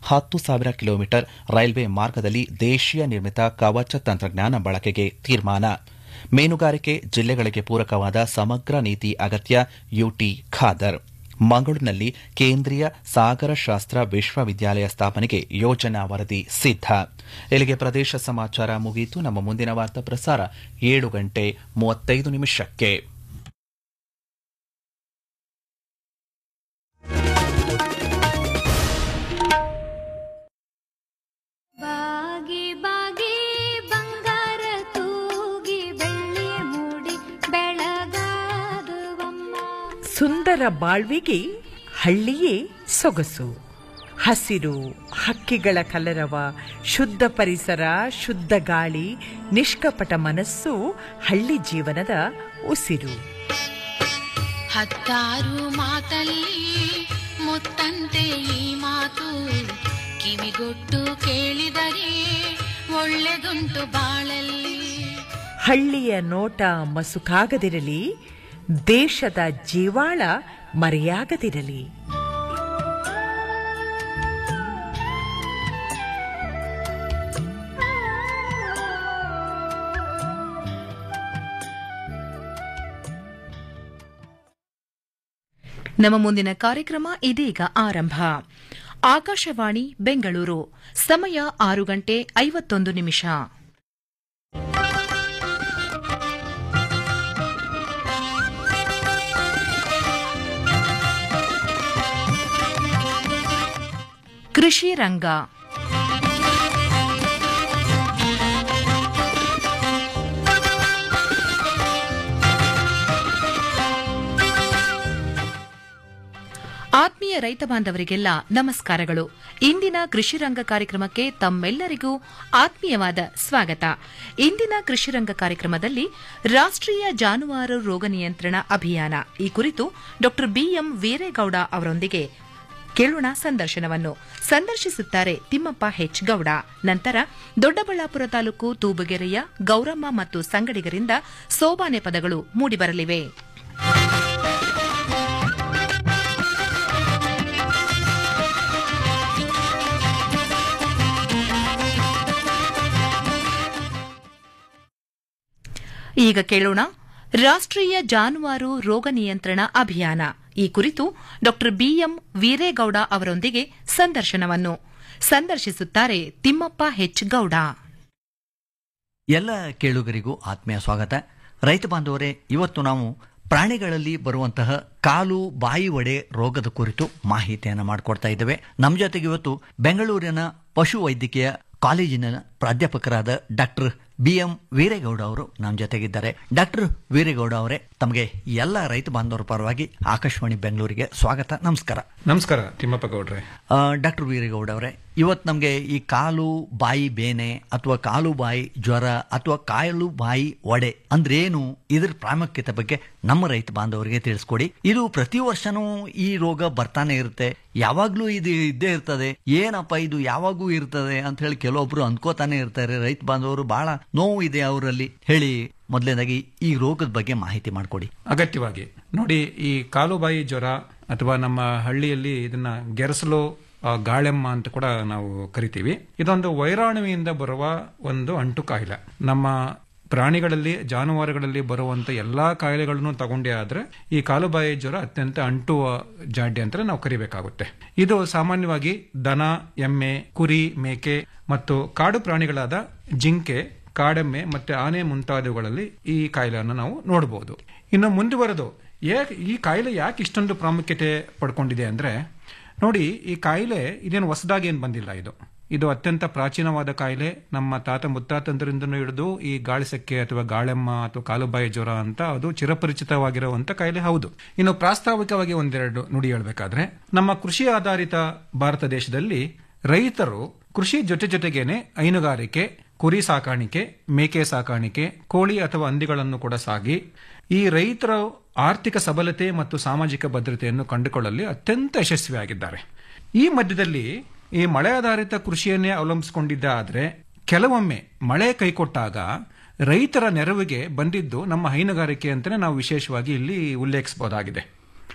ಹತ್ತು ಸಾವಿರ kilometre railway ಮಾರ್ಗದಲ್ಲಿ ದೇಶೀಯ ನಿರ್ಮಿತ ಕವಚ ತಂತ್ರಜ್ಞಾನ ಬಳಕೆಗೆ ತೀರ್ಮಾನ ಮೀನುಗಾರಿಕೆ ಜಿಲ್ಲೆಗಳಿಗೆ ಪೂರಕವಾದ ಸಮಗ್ರ ನೀತಿ ಅಗತ್ಯ ಯುಟಿ ಖಾದರ್ ಮಂಗಳೂರಿನಲ್ಲಿ ಕೇಂದ್ರೀಯ ಸಾಗರಶಾಸ್ತ್ರ ವಿಶ್ವವಿದ್ಯಾಲಯ ಸ್ಥಾಪನೆಗೆ ಯೋಜನಾ ವರದಿ ಸಿದ್ಧ ಇಲ್ಲಿಗೆ ಪ್ರದೇಶ ಸಮಾಚಾರ ಮುಗಿಯಿತು ನಮ್ಮ ಮುಂದಿನ ವಾರ್ತಾ ಪ್ರಸಾರ ಏಳು ಗಂಟೆ ಮೂವತ್ತೈದು ನಿಮಿಷಕ್ಕೆ ಬಾಗಿ ಬಾಗಿ ಬಂಗಾರ ತೂಗಿ ಬೆಳ್ಳಿ ಮೂಡಿ ಬೆಳಗಾದುವಮ್ಮ ಸುಂದರ ಬಾಳ್ವಿಗೆ ಹಳ್ಳಿಯೇ ಸೊಗಸು ಹಸಿರು ಹಕ್ಕಿಗಳ ಕಲರವ ಶುದ್ಧ ಪರಿಸರ ಶುದ್ಧ ಗಾಳಿ ನಿಷ್ಕಪಟ ಮನಸ್ಸು ಹಳ್ಳಿ ಜೀವನದ ಉಸಿರು ಹತ್ತಾರು ಮಾತಲ್ಲಿ ಮುತ್ತಂತೆ ಈ ಮಾತು ಕಿವಿಗೊಟ್ಟು ಕೇಳಿದರೆ ಒಳ್ಳೆದುಂಟು ಬಾಳಲ್ಲಿ ಹಳ್ಳಿಯ ನೋಟ ಮಸುಕಾಗದಿರಲಿ ದೇಶದ ಜೀವಾಳ ಮರೆಯಾಗದಿರಲಿ ನಮ್ಮ ಮುಂದಿನ ಕಾರ್ಯಕ್ರಮ ಇದೀಗ ಆರಂಭ ಆಕಾಶವಾಣಿ ಬೆಂಗಳೂರು ಸಮಯ ಆರು ಗಂಟೆ ಐವತ್ತೊಂದು ನಿಮಿಷ ಕೃಷಿ ರಂಗ ಆತ್ಮೀಯ ರೈತ ಬಾಂಧವರಿಗೆಲ್ಲ ನಮಸ್ಕಾರಗಳು ಇಂದಿನ ಕೃಷಿ ರಂಗ ಕಾರ್ಯಕ್ರಮಕ್ಕೆ ತಮ್ಮೆಲ್ಲರಿಗೂ ಆತ್ಮೀಯವಾದ ಸ್ವಾಗತ ಇಂದಿನ ಕೃಷಿ ರಂಗ ಕಾರ್ಯಕ್ರಮದಲ್ಲಿ ರಾಷ್ಟ್ರೀಯ ಜಾನುವಾರು ರೋಗ ನಿಯಂತ್ರಣ ಅಭಿಯಾನ ಈ ಕುರಿತು ಡಾ ಬಿಎಂ ವೀರೇಗೌಡ ಅವರೊಂದಿಗೆ ಕೇಳೋಣ ಸಂದರ್ಶನವನ್ನು ಸಂದರ್ಶಿಸುತ್ತಾರೆ ತಿಮ್ಮಪ್ಪ ಹೆಚ್ ಗೌಡ ನಂತರ ದೊಡ್ಡಬಳ್ಳಾಪುರ ತಾಲೂಕು ತೂಬಗೆರೆಯ ಗೌರಮ್ಮ ಮತ್ತು ಸಂಗಡಿಗರಿಂದ ಸೋಬಾನೆ ಪದಗಳು ಮೂಡಿಬರಲಿವೆ ಈಗ ಕೇಳೋಣ ರಾಷ್ಟ್ರೀಯ ಜಾನುವಾರು ರೋಗ ನಿಯಂತ್ರಣ ಅಭಿಯಾನ ಈ ಕುರಿತು ಡಾ ಬಿಎಂ ವೀರೇಗೌಡ ಅವರೊಂದಿಗೆ ಸಂದರ್ಶನವನ್ನು ಸಂದರ್ಶಿಸುತ್ತಾರೆ ತಿಮ್ಮಪ್ಪ ಹೆಚ್ ಗೌಡ ಎಲ್ಲ ಕೇಳುಗರಿಗೂ ಆತ್ಮೀಯ ಸ್ವಾಗತ ರೈತ ಬಾಂಧವರೇ ಇವತ್ತು ನಾವು ಪ್ರಾಣಿಗಳಲ್ಲಿ ಬರುವಂತಹ ಕಾಲು ಬಾಯಿ ಒಡೆ ರೋಗದ ಕುರಿತು ಮಾಹಿತಿಯನ್ನು ಮಾಡಿಕೊಡ್ತಾ ಇದ್ದೇವೆ ನಮ್ಮ ಜೊತೆಗೆ ಇವತ್ತು ಬೆಂಗಳೂರಿನ ಪಶು ವೈದ್ಯಕೀಯ ಕಾಲೇಜಿನ ಪ್ರಾಧ್ಯಾಪಕರಾದ ಡಾಕ್ಟರ್ ಬಿ ಎಂ ವೀರೇಗೌಡ ಅವರು ನಮ್ಮ ಜೊತೆಗಿದ್ದಾರೆ ಡಾಕ್ಟರ್ ವೀರೇಗೌಡ ಅವರೇ ತಮಗೆ ಎಲ್ಲ ರೈತ ಬಾಂಧವರ ಪರವಾಗಿ ಆಕಾಶವಾಣಿ ಬೆಂಗಳೂರಿಗೆ ಸ್ವಾಗತ ನಮಸ್ಕಾರ ನಮಸ್ಕಾರ ತಿಮ್ಮಪ್ಪ ಗೌಡ್ರೆ ಡಾಕ್ಟರ್ ವೀರೇಗೌಡ ಅವರೇ ಇವತ್ತು ನಮಗೆ ಈ ಕಾಲು ಬಾಯಿ ಬೇನೆ ಅಥವಾ ಕಾಲು ಬಾಯಿ ಜ್ವರ ಅಥವಾ ಕಾಲು ಬಾಯಿ ಒಡೆ ಅಂದ್ರೆ ಏನು ಇದ್ರ ಪ್ರಾಮುಖ್ಯತೆ ಬಗ್ಗೆ ನಮ್ಮ ರೈತ ಬಾಂಧವರಿಗೆ ತಿಳಿಸ್ಕೊಡಿ ಇದು ಪ್ರತಿ ವರ್ಷನೂ ಈ ರೋಗ ಬರ್ತಾನೆ ಇರುತ್ತೆ ಯಾವಾಗ್ಲೂ ಇದು ಇದ್ದೇ ಇರ್ತದೆ ಏನಪ್ಪ ಇದು ಯಾವಾಗೂ ಇರ್ತದೆ ಅಂತ ಹೇಳಿ ಕೆಲವೊಬ್ರು ಅನ್ಕೋತಾನೆ ಇರ್ತಾರೆ ರೈತ ಬಾಂಧವರು ಬಹಳ ನೋವು ಇದೆ ಅವರಲ್ಲಿ ಹೇಳಿ ಮೊದಲನೇದಾಗಿ ಈ ರೋಗದ ಬಗ್ಗೆ ಮಾಹಿತಿ ಮಾಡಿಕೊಡಿ ಅಗತ್ಯವಾಗಿ ನೋಡಿ ಈ ಕಾಲುಬಾಯಿ ಜ್ವರ ಅಥವಾ ನಮ್ಮ ಹಳ್ಳಿಯಲ್ಲಿ ಇದನ್ನ ಗೆರಸಲು ಆ, ಗಾಳೆಮ್ಮ ಅಂತ ಕೂಡ ನಾವು ಕರಿತೀವಿ ಇದೊಂದು ವೈರಾಣುವಿಯಿಂದ ಬರುವ ಒಂದು ಅಂಟು ಕಾಯಿಲೆ ನಮ್ಮ ಪ್ರಾಣಿಗಳಲ್ಲಿ ಜಾನುವಾರುಗಳಲ್ಲಿ ಬರುವಂತ ಎಲ್ಲಾ ಕಾಯಿಲೆಗಳನ್ನು ತಗೊಂಡೇ ಆದ್ರೆ ಈ ಕಾಲುಬಾಯಿ ಜ್ವರ ಅತ್ಯಂತ ಅಂಟುವ ಜಾಡ್ಯ ಅಂತ ನಾವು ಕರಿಬೇಕಾಗುತ್ತೆ ಇದು ಸಾಮಾನ್ಯವಾಗಿ ದನ ಎಮ್ಮೆ ಕುರಿ ಮೇಕೆ ಮತ್ತು ಕಾಡು ಪ್ರಾಣಿಗಳಾದ ಜಿಂಕೆ ಕಾಡೆಮ್ಮೆ ಮತ್ತೆ ಆನೆ ಮುಂತಾದವುಗಳಲ್ಲಿ ಈ ಕಾಯಿಲೆಯನ್ನು ನಾವು ನೋಡಬಹುದು ಇನ್ನು ಮುಂದುವರೆದು ಯಾಕೆ ಈ ಕಾಯಿಲೆ ಯಾಕೆ ಇಷ್ಟೊಂದು ಪ್ರಾಮುಖ್ಯತೆ ಪಡ್ಕೊಂಡಿದೆ ಅಂದ್ರೆ ನೋಡಿ ಈ ಕಾಯಿಲೆ ಇದೇನು ಹೊಸದಾಗಿ ಏನು ಬಂದಿಲ್ಲ ಇದು ಇದು ಅತ್ಯಂತ ಪ್ರಾಚೀನವಾದ ಕಾಯಿಲೆ ನಮ್ಮ ತಾತ ಮುತ್ತಾತಂದ್ರಿಂದನೂ ಹಿಡಿದು ಈ ಗಾಳಿಸಕ್ಕೆ ಅಥವಾ ಗಾಳೆಮ್ಮ ಅಥವಾ ಕಾಲುಬಾಯಿ ಜ್ವರ ಅಂತ ಅದು ಚಿರಪರಿಚಿತವಾಗಿರುವಂತ ಕಾಯಿಲೆ ಹೌದು ಇನ್ನು ಪ್ರಾಸ್ತಾವಿಕವಾಗಿ ಒಂದೆರಡು ನುಡಿ ಹೇಳ್ಬೇಕಾದ್ರೆ ನಮ್ಮ ಕೃಷಿ ಆಧಾರಿತ ಭಾರತ ದೇಶದಲ್ಲಿ ರೈತರು ಕೃಷಿ ಜೊತೆ ಜೊತೆಗೇನೆ ಹೈನುಗಾರಿಕೆ ಕುರಿ ಸಾಕಾಣಿಕೆ ಮೇಕೆ ಸಾಕಾಣಿಕೆ ಕೋಳಿ ಅಥವಾ ಹಂದಿಗಳನ್ನು ಕೂಡ ಸಾಗಿ ಈ ರೈತರ ಆರ್ಥಿಕ ಸಬಲತೆ ಮತ್ತು ಸಾಮಾಜಿಕ ಭದ್ರತೆಯನ್ನು ಕಂಡುಕೊಳ್ಳಲು ಅತ್ಯಂತ ಯಶಸ್ವಿಯಾಗಿದ್ದಾರೆ ಈ ಮಧ್ಯದಲ್ಲಿ ಈ ಮಳೆ ಆಧಾರಿತ ಕೃಷಿಯನ್ನೇ ಅವಲಂಬಿಸಿಕೊಂಡಿದ್ದ ಆದರೆ ಕೆಲವೊಮ್ಮೆ ಮಳೆ ಕೈಕೊಟ್ಟಾಗ ರೈತರ ನೆರವಿಗೆ ಬಂದಿದ್ದು ನಮ್ಮ ಹೈನುಗಾರಿಕೆ ಅಂತಲೇ ನಾವು ವಿಶೇಷವಾಗಿ ಇಲ್ಲಿ ಉಲ್ಲೇಖಿಸಬಹುದಾಗಿದೆ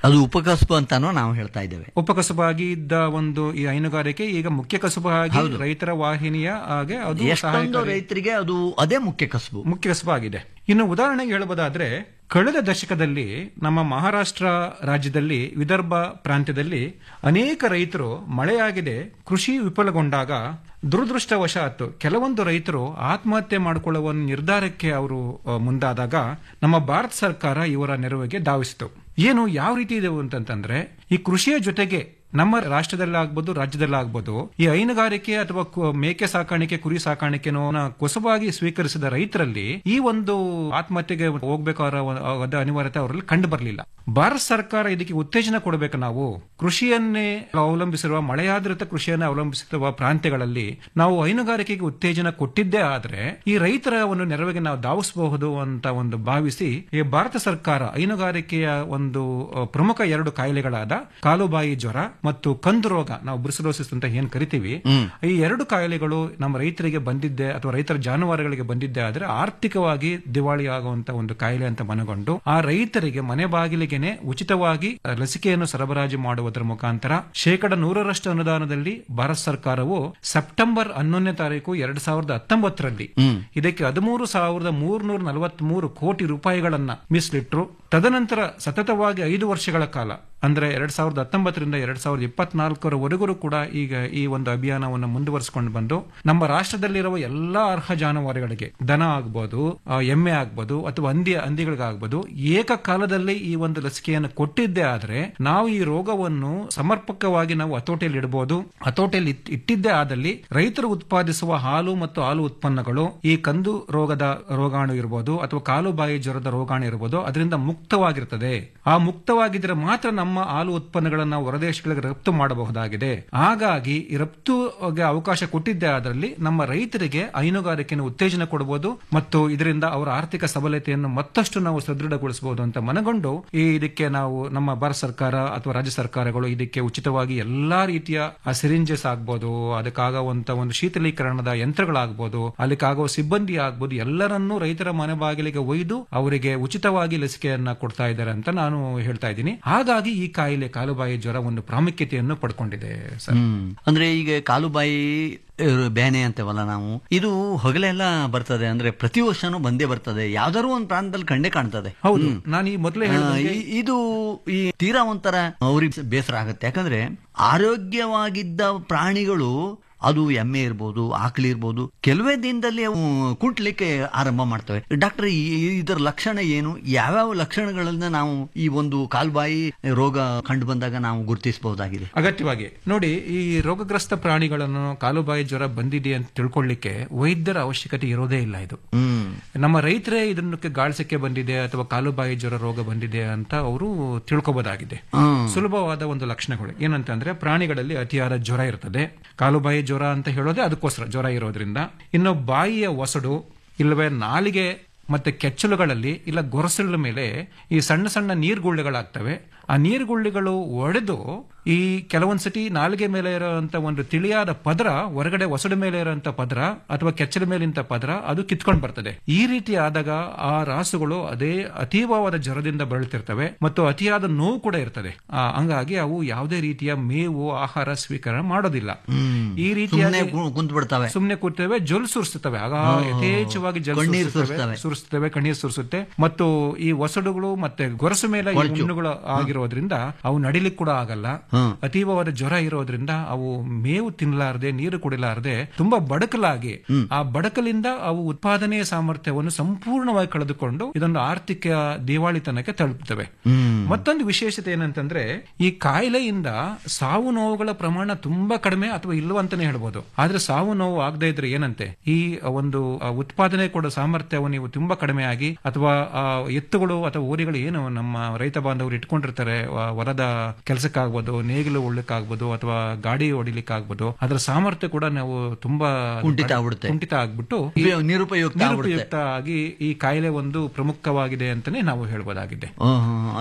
ಅದು ಉಪಕಸಬು ಅಂತಾನೂ ನಾವು ಹೇಳ್ತಾ ಇದ್ದೇವೆ ಉಪಕಸುಬಾಗಿ ಇದ್ದ ಒಂದು ಈ ಹೈನುಗಾರಿಕೆ ಈಗ ಮುಖ್ಯ ಕಸುಬಾಗಿ ರೈತರ ವಾಹಿನಿಯ ಹಾಗೆ ಅದು ಎಷ್ಟೊಂದು ಸಹಾಯಕಾರಿ ರೈತರಿಗೆ ಅದು ಅದೇ ಮುಖ್ಯ ಕಸಬು ಮುಖ್ಯ ಕಸುಬಾಗಿದೆ ಇನ್ನು ಉದಾಹರಣೆಗೆ ಹೇಳಬಹುದಾದ್ರೆ ಕಳೆದ ದಶಕದಲ್ಲಿ ನಮ್ಮ ಮಹಾರಾಷ್ಟ್ರ ರಾಜ್ಯದಲ್ಲಿ ವಿದರ್ಭ ಪ್ರಾಂತ್ಯದಲ್ಲಿ ಅನೇಕ ರೈತರು ಮಳೆಯಾಗಿದೆ ಕೃಷಿ ವಿಫಲಗೊಂಡಾಗ ದುರದೃಷ್ಟವಶಾತ್ ಕೆಲವೊಂದು ರೈತರು ಆತ್ಮಹತ್ಯೆ ಮಾಡಿಕೊಳ್ಳುವ ಒಂದು ನಿರ್ಧಾರಕ್ಕೆ ಅವರು ಅ, ಮುಂದಾದಾಗ ನಮ್ಮ ಭಾರತ ಸರ್ಕಾರ ಇವರ ನೆರವಿಗೆ ಧಾವಿಸಿತು ಏನು ಯಾವ ರೀತಿ ಇದೆ ಅಂತಂತಂದ್ರೆ ಈ ಕೃಷಿಯ ಜೊತೆಗೆ ನಮ್ಮ ರಾಷ್ಟ್ರದಲ್ಲಾಗ್ಬೋದು ರಾಜ್ಯದಲ್ಲಾಗ್ಬೋದು ಈ ಹೈನುಗಾರಿಕೆ ಅಥವಾ ಕು- ಮೇಕೆ ಸಾಕಾಣಿಕೆ ಕುರಿ ಸಾಕಾಣಿಕೆನೋ ಕೊಸವಾಗಿ ಸ್ವೀಕರಿಸಿದ ರೈತರಲ್ಲಿ ಈ ಒಂದು ಆತ್ಮಹತ್ಯೆಗೆ ಹೋಗ್ಬೇಕಾದ ಒಂದು ಅನಿವಾರ್ಯತೆ ಅವರಲ್ಲಿ ಕಂಡು ಬರಲಿಲ್ಲ ಭಾರತ ಸರ್ಕಾರ ಇದಕ್ಕೆ ಉತ್ತೇಜನ ಕೊಡಬೇಕು ನಾವು ಕೃಷಿಯನ್ನೇ ಅವಲಂಬಿಸಿರುವ ಮಳೆಯಾಧಾರಿತ ಕೃಷಿಯನ್ನೇ ಅವಲಂಬಿಸಿರುವ ಪ್ರಾಂತ್ಯಗಳಲ್ಲಿ ನಾವು ಹೈನುಗಾರಿಕೆಗೆ ಉತ್ತೇಜನ ಕೊಟ್ಟಿದ್ದೇ ಆದ್ರೆ ಈ ರೈತರ ಒಂದು ನೆರವಿಗೆ ನಾವು ಧಾವಿಸಬಹುದು ಅಂತ ಒಂದು ಭಾವಿಸಿ ಈ ಭಾರತ ಸರ್ಕಾರ ಹೈನುಗಾರಿಕೆಯ ಒಂದು ಅ, ಪ್ರಮುಖ ಎರಡು ಕಾಯಿಲೆಗಳಾದ ಕಾಲುಬಾಯಿ ಜ್ವರ ಮತ್ತು ಕಂದು ರೋಗ ನಾವು ಬ್ರಿಸಲೋಸಿಸ್ ಅಂತ ಏನ್ ಕರಿತೀವಿ ಈ ಎರಡು ಕಾಯಿಲೆಗಳು ನಮ್ಮ ರೈತರಿಗೆ ಬಂದಿದ್ದೆ ಅಥವಾ ರೈತರ ಜಾನುವಾರುಗಳಿಗೆ ಬಂದಿದ್ದೆ ಆದ್ರೆ ಆರ್ಥಿಕವಾಗಿ ದಿವಾಳಿ ಆಗುವಂತ ಒಂದು ಕಾಯಿಲೆ ಅಂತ ಮನಗೊಂಡು ಆ ರೈತರಿಗೆ ಮನೆ ಬಾಗಿಲಿಗೆನೆ ಉಚಿತವಾಗಿ ಅ, ಲಸಿಕೆಯನ್ನು ಸರಬರಾಜು ಮಾಡುವುದರ ಮುಖಾಂತರ ಶೇಕಡ ನೂರರಷ್ಟು ಅನುದಾನದಲ್ಲಿ ಭಾರತ ಸರ್ಕಾರವು ಸೆಪ್ಟೆಂಬರ್ ಹನ್ನೊಂದನೇ ತಾರೀಕು ಎರಡ್ ಸಾವಿರದ ಹತ್ತೊಂಬತ್ತರಲ್ಲಿ ಇದಕ್ಕೆ ಹದಿಮೂರು ಸಾವಿರದ ಮೂರ್ನೂರ ನಲವತ್ಮೂರು ಕೋಟಿ ರೂಪಾಯಿಗಳನ್ನ ಮೀಸಲಿಟ್ರು ತದನಂತರ ಸತತವಾಗಿ ಐದು ವರ್ಷಗಳ ಕಾಲ ಅಂದ್ರೆ ಎರಡ್ ಸಾವಿರದ ಹತ್ತೊಂಬತ್ತರಿಂದ ಎರಡ್ ಸಾವಿರದ ಇಪ್ಪತ್ನಾಲ್ಕರವರೆಗೂ ಕೂಡ ಈಗ ಈ ಒಂದು ಅಭಿಯಾನವನ್ನು ಮುಂದುವರಿಸಿಕೊಂಡು ಬಂದು ನಮ್ಮ ರಾಷ್ಟ್ರದಲ್ಲಿರುವ ಎಲ್ಲಾ ಅರ್ಹ ಜಾನುವಾರುಗಳಿಗೆ ದನ ಆಗ್ಬೋದು ಆ, ಎಮ್ಮೆ ಆಗ್ಬೋದು ಅಥವಾ ಹಂದಿ ಹಂದಿಗಳಿಗಾಗ್ಬೋದು ಏಕಕಾಲದಲ್ಲಿ ಈ ಒಂದು ಲಸಿಕೆಯನ್ನು ಕೊಟ್ಟಿದ್ದೇ ಆದ್ರೆ ನಾವು ಈ ರೋಗವನ್ನು ಸಮರ್ಪಕವಾಗಿ ನಾವು ಹತೋಟಿಯಲ್ಲಿ ಇಡಬಹುದು ಹತೋಟಿಯಲ್ಲಿ ಇಟ್- ಇಟ್ಟಿದ್ದೇ ಆದಲ್ಲಿ ರೈತರು ಉತ್ಪಾದಿಸುವ ಹಾಲು ಮತ್ತು ಹಾಲು ಉತ್ಪನ್ನಗಳು ಈ ಕಂದು ರೋಗದ ರೋಗಾಣು ಇರಬಹುದು ಅಥವಾ ಕಾಲುಬಾಯಿ ಜ್ವರದ ರೋಗಾಣು ಇರಬಹುದು ಅದರಿಂದ ಮುಕ್ತವಾಗಿರ್ತದೆ ಆ ಮುಕ್ತವಾಗಿದ್ರೆ ಮಾತ್ರ ನಮ್ಮ ಹಾಲು ಉತ್ಪನ್ನಗಳನ್ನು ನಾವು ಹೊರದೇಶಗಳಿಗೆ ರಫ್ತು ಮಾಡಬಹುದಾಗಿದೆ ಹಾಗಾಗಿ ಈ ರಫ್ತುಗೆ ಅವಕಾಶ ಕೊಟ್ಟಿದ್ದೇ ಅದರಲ್ಲಿ ನಮ್ಮ ರೈತರಿಗೆ ಹೈನುಗಾರಿಕೆಯನ್ನು ಉತ್ತೇಜನ ಕೊಡಬಹುದು ಮತ್ತು ಇದರಿಂದ ಅವರ ಆರ್ಥಿಕ ಸಬಲತೆಯನ್ನು ಮತ್ತಷ್ಟು ನಾವು ಸದೃಢಗೊಳಿಸಬಹುದು ಅಂತ ಮನಗೊಂಡು ಈ ಇದಕ್ಕೆ ನಾವು ನಮ್ಮ ಭಾರತ ಸರ್ಕಾರ ಅಥವಾ ರಾಜ್ಯ ಸರ್ಕಾರಗಳು ಇದಕ್ಕೆ ಉಚಿತವಾಗಿ ಎಲ್ಲಾ ರೀತಿಯ ಸಿರಿಂಜಸ್ ಆಗ್ಬೋದು ಅದಕ್ಕಾಗುವಂತ ಒಂದು ಶೀತಲೀಕರಣದ ಯಂತ್ರಗಳಾಗ್ಬೋದು ಅಲ್ಲಿಗಾಗುವ ಸಿಬ್ಬಂದಿ ಆಗ್ಬೋದು ಎಲ್ಲರನ್ನೂ ರೈತರ ಮನೆ ಬಾಗಿಲಿಗೆ ಒಯ್ದು ಅವರಿಗೆ ಉಚಿತವಾಗಿ ಲಸಿಕೆಯನ್ನ ಕೊಡ್ತಾ ಇದ್ದಾರೆ ಅಂತ ನಾನು ಹೇಳ್ತಾ ಇದ್ದೀನಿ ಹಾಗಾಗಿ ಈ ಕಾಯಿಲೆ ಕಾಲುಬಾಯಿ ಜ್ವರ ಒಂದು ಪ್ರಾಮುಖ್ಯತೆಯನ್ನು ಪಡ್ಕೊಂಡಿದೆ ಸರ್ ಹ್ಮ್ ಅಂದ್ರೆ ಈಗ ಕಾಲುಬಾಯಿ ಅಹ್, ಬ್ಯಾನೆ ಅಂತೇವಲ್ಲ ನಾವು ಇದು ಹೊಗಲೆಲ್ಲ ಬರ್ತದೆ ಅಂದ್ರೆ ಪ್ರತಿ ವರ್ಷನೂ ಬಂದೇ ಬರ್ತದೆ ಯಾವ್ದಾದ್ರು ಒಂದು ಪ್ರಾಂತದಲ್ಲಿ ಕಂಡೇ ಕಾಣ್ತದೆ ಹೌದು ನಾನು ಈ ಮೊದಲೇ ಆ, ಹೇಳಿದ ಈ- ಇದು ಈ ತೀರಾ ಒಂಥರ ಅವ್ರಿಗೆ ಬೇಸರ ಆಗುತ್ತೆ ಯಾಕಂದ್ರೆ ಆರೋಗ್ಯವಾಗಿದ್ದ ಪ್ರಾಣಿಗಳು ಅದು ಎಮ್ಮೆ ಇರ್ಬೋದು ಆಕಳಿ ಇರ್ಬೋದು ಕೆಲವೇ ದಿನದಲ್ಲಿ ಅವು ಕುಂಟ್ಲಿಕ್ಕೆ ಆರಂಭ ಮಾಡ್ತವೆ ಡಾಕ್ಟರ್ ಇದರ ಲಕ್ಷಣ ಏನು ಯಾವ್ಯಾವ ಲಕ್ಷಣಗಳನ್ನ ನಾವು ಈ ಒಂದು ಕಾಲ್ಬಾಯಿ ರೋಗ ಕಂಡು ಬಂದಾಗ ನಾವು ಗುರುತಿಸಬಹುದಾಗಿದೆ ಅಗತ್ಯವಾಗಿ ನೋಡಿ ಈ ರೋಗಗ್ರಸ್ತ ಪ್ರಾಣಿಗಳನ್ನು ಕಾಲುಬಾಯಿ ಜ್ವರ ಬಂದಿದೆ ಅಂತ ತಿಳ್ಕೊಳ್ಳಿಕ್ಕೆ ವೈದ್ಯರ ಅವಶ್ಯಕತೆ ಇರೋದೇ ಇಲ್ಲ ಇದು ಹ್ಮ್ ನಮ್ಮ ರೈತರೇ ಇದಕ್ಕೆ ಗಾಳ್ಸಕ್ಕೆ ಬಂದಿದೆ ಅಥವಾ ಕಾಲುಬಾಯಿ ಜ್ವರ ರೋಗ ಬಂದಿದೆ ಅಂತ ಅವರು ತಿಳ್ಕೊಬೋದಾಗಿದೆ ಹ್ಮ್. ಸುಲಭವಾದ ಒಂದು ಲಕ್ಷಣಗಳು ಏನಂತಂದ್ರೆ ಪ್ರಾಣಿಗಳಲ್ಲಿ ಅತಿಯಾದ ಜ್ವರ ಇರ್ತದೆ ಕಾಲುಬಾಯಿ ಜ್ವರ ಅಂತ ಹೇಳೋದೇ ಅದಕ್ಕೋಸ್ಕರ ಜ್ವರ ಇರೋದ್ರಿಂದ ಇನ್ನು ಬಾಯಿಯ ಒಸಡು ಇಲ್ಲವೇ ನಾಲಿಗೆ ಮತ್ತೆ ಕೆಚ್ಚಲುಗಳಲ್ಲಿ ಇಲ್ಲ ಗೊರಸುಗಳ ಮೇಲೆ ಈ ಸಣ್ಣ ಸಣ್ಣ ನೀರ್ಗುಳ್ಳೆಗಳಾಗ್ತವೆ ಆ ನೀರ್ಗುಳ್ಳೆಗಳು ಒಡೆದು ಈ ಕೆಲವೊಂದ್ಸತಿ ನಾಲಿಗೆ ಮೇಲೆ ಇರೋಂತ ಒಂದು ತಿಳಿಯಾದ ಪದರ ಹೊರಗಡೆ ಒಸಡು ಮೇಲೆ ಇರೋಂತ ಪದರ ಅಥವಾ ಕೆಚ್ಚಲ ಮೇಲಿಂತ ಪದರ ಅದು ಕಿತ್ಕೊಂಡು ಬರ್ತದೆ ಈ ರೀತಿ ಆದಾಗ ಆ ರಾಸುಗಳು ಅದೇ ಅತೀವವಾದ ಜ್ವರದಿಂದ ಬಳಲ್ತಿರ್ತವೆ ಮತ್ತು ಅತಿಯಾದ ನೋವು ಕೂಡ ಇರ್ತದೆ ಆ, ಹಂಗಾಗಿ ಅವು ಯಾವುದೇ ರೀತಿಯ ಮೇವು ಆಹಾರ ಸ್ವೀಕರಣೆ ಮಾಡೋದಿಲ್ಲ ಈ ಸುಮ್ಮನೆ ರೀತಿಯಾಗಿ ಕುಂತ್ ಬಿಡ್ತವೆ ಸುಮ್ನೆ ಕೂರ್ತೇವೆ ಜೊಲ್ ಸುರಿಸ್ತವೆ ಆಗ ಯಥೇಚ್ಛವಾಗಿ ಜಲ್ ಕಣ್ಣೀರ್ ಸುರಿಸ್ತವೆ, ಸುರಿಸ್ತವೆ. ಸುರಿಸ್ತವೆ ಕಣ್ಣೀರ್ ಸುರಿಸುತ್ತೆ ಮತ್ತು ಈ ಒಸಡುಗಳು ಮತ್ತೆ ಗೊರಸು ಮೇಲೆ ಈ ಹುಣ್ಣುಗಳು ಆಗಿರೋದ್ರಿಂದ ಅವು ನಡಿಲಿಕ್ಕೆ ಕೂಡ ಆಗಲ್ಲ ಹ್ಮ್. ಅತೀವವಾದ ಜ್ವರ ಇರೋದ್ರಿಂದ ಅವು ಮೇವು ತಿನ್ನಲಾರದೆ ನೀರು ಕುಡಿಲಾರದೆ ತುಂಬಾ ಬಡಕಲಾಗಿ ಆ ಬಡಕಲಿಂದ ಅವು ಉತ್ಪಾದನೆಯ ಸಾಮರ್ಥ್ಯವನ್ನು ಸಂಪೂರ್ಣವಾಗಿ ಕಳೆದುಕೊಂಡು ಇದೊಂದು ಆರ್ಥಿಕ ದಿವಾಳಿತನಕ್ಕೆ ತಲುಪುತ್ತವೆ ಮತ್ತೊಂದು ವಿಶೇಷತೆ ಏನಂತಂದ್ರೆ ಈ ಕಾಯಿಲೆಯಿಂದ ಸಾವು ನೋವುಗಳ ಪ್ರಮಾಣ ತುಂಬಾ ಕಡಿಮೆ ಅಥವಾ ಇಲ್ಲವಂತಾನೆ ಹೇಳ್ಬೋದು ಆದ್ರೆ ಸಾವು ನೋವು ಆಗದೆ ಇದ್ರೆ ಏನಂತೆ ಈ ಒಂದು ಆ, ಉತ್ಪಾದನೆ ಕೊಡೋ ಸಾಮರ್ಥ್ಯವು ನೀವು ತುಂಬಾ ಕಡಿಮೆ ಆಗಿ ಅಥವಾ ಆ, ಎತ್ತುಗಳು ಅಥವಾ ಊರಿಗಳು ಏನು ನಮ್ಮ ರೈತ ಬಾಂಧವರು ಇಟ್ಕೊಂಡಿರ್ತಾರೆ ಆ, ಹೊಲದ ಕೆಲಸಕ್ಕಾಗ್ಬೋದು ನೇಗಿಲು ಉಳ್ಳಿಕ್ಕಾಗ್ಬೋದು ಅಥವಾ ಗಾಡಿ ಹೊಡಿಲಿಕ್ಕಾಗ್ಬೋದು ಅದರ ಸಾಮರ್ಥ್ಯ ಕೂಡ ನಾವು ತುಂಬಾ ಕುಂಠಿತ ಆಗ್ಬಿಡುತ್ತೆ. ಕುಂಠಿತ ಆಗ್ಬಿಟ್ಟು ಈ ಉಪಯೋಗ- ನಿರುಪಯುಕ್ತ ಆಗ್ಬಿಡುತ್ತೆ. ನಿರುಪಯುಕ್ತ ಆಗಿ ಈ ಕಾಯಿಲೆ ಒಂದು ಪ್ರಮುಖವಾಗಿದೆ ಅಂತಾನೆ ನಾವು ಹೇಳ್ಬೋದಾಗಿದೆ ಆಹ್, ಅಂದ್ರೆ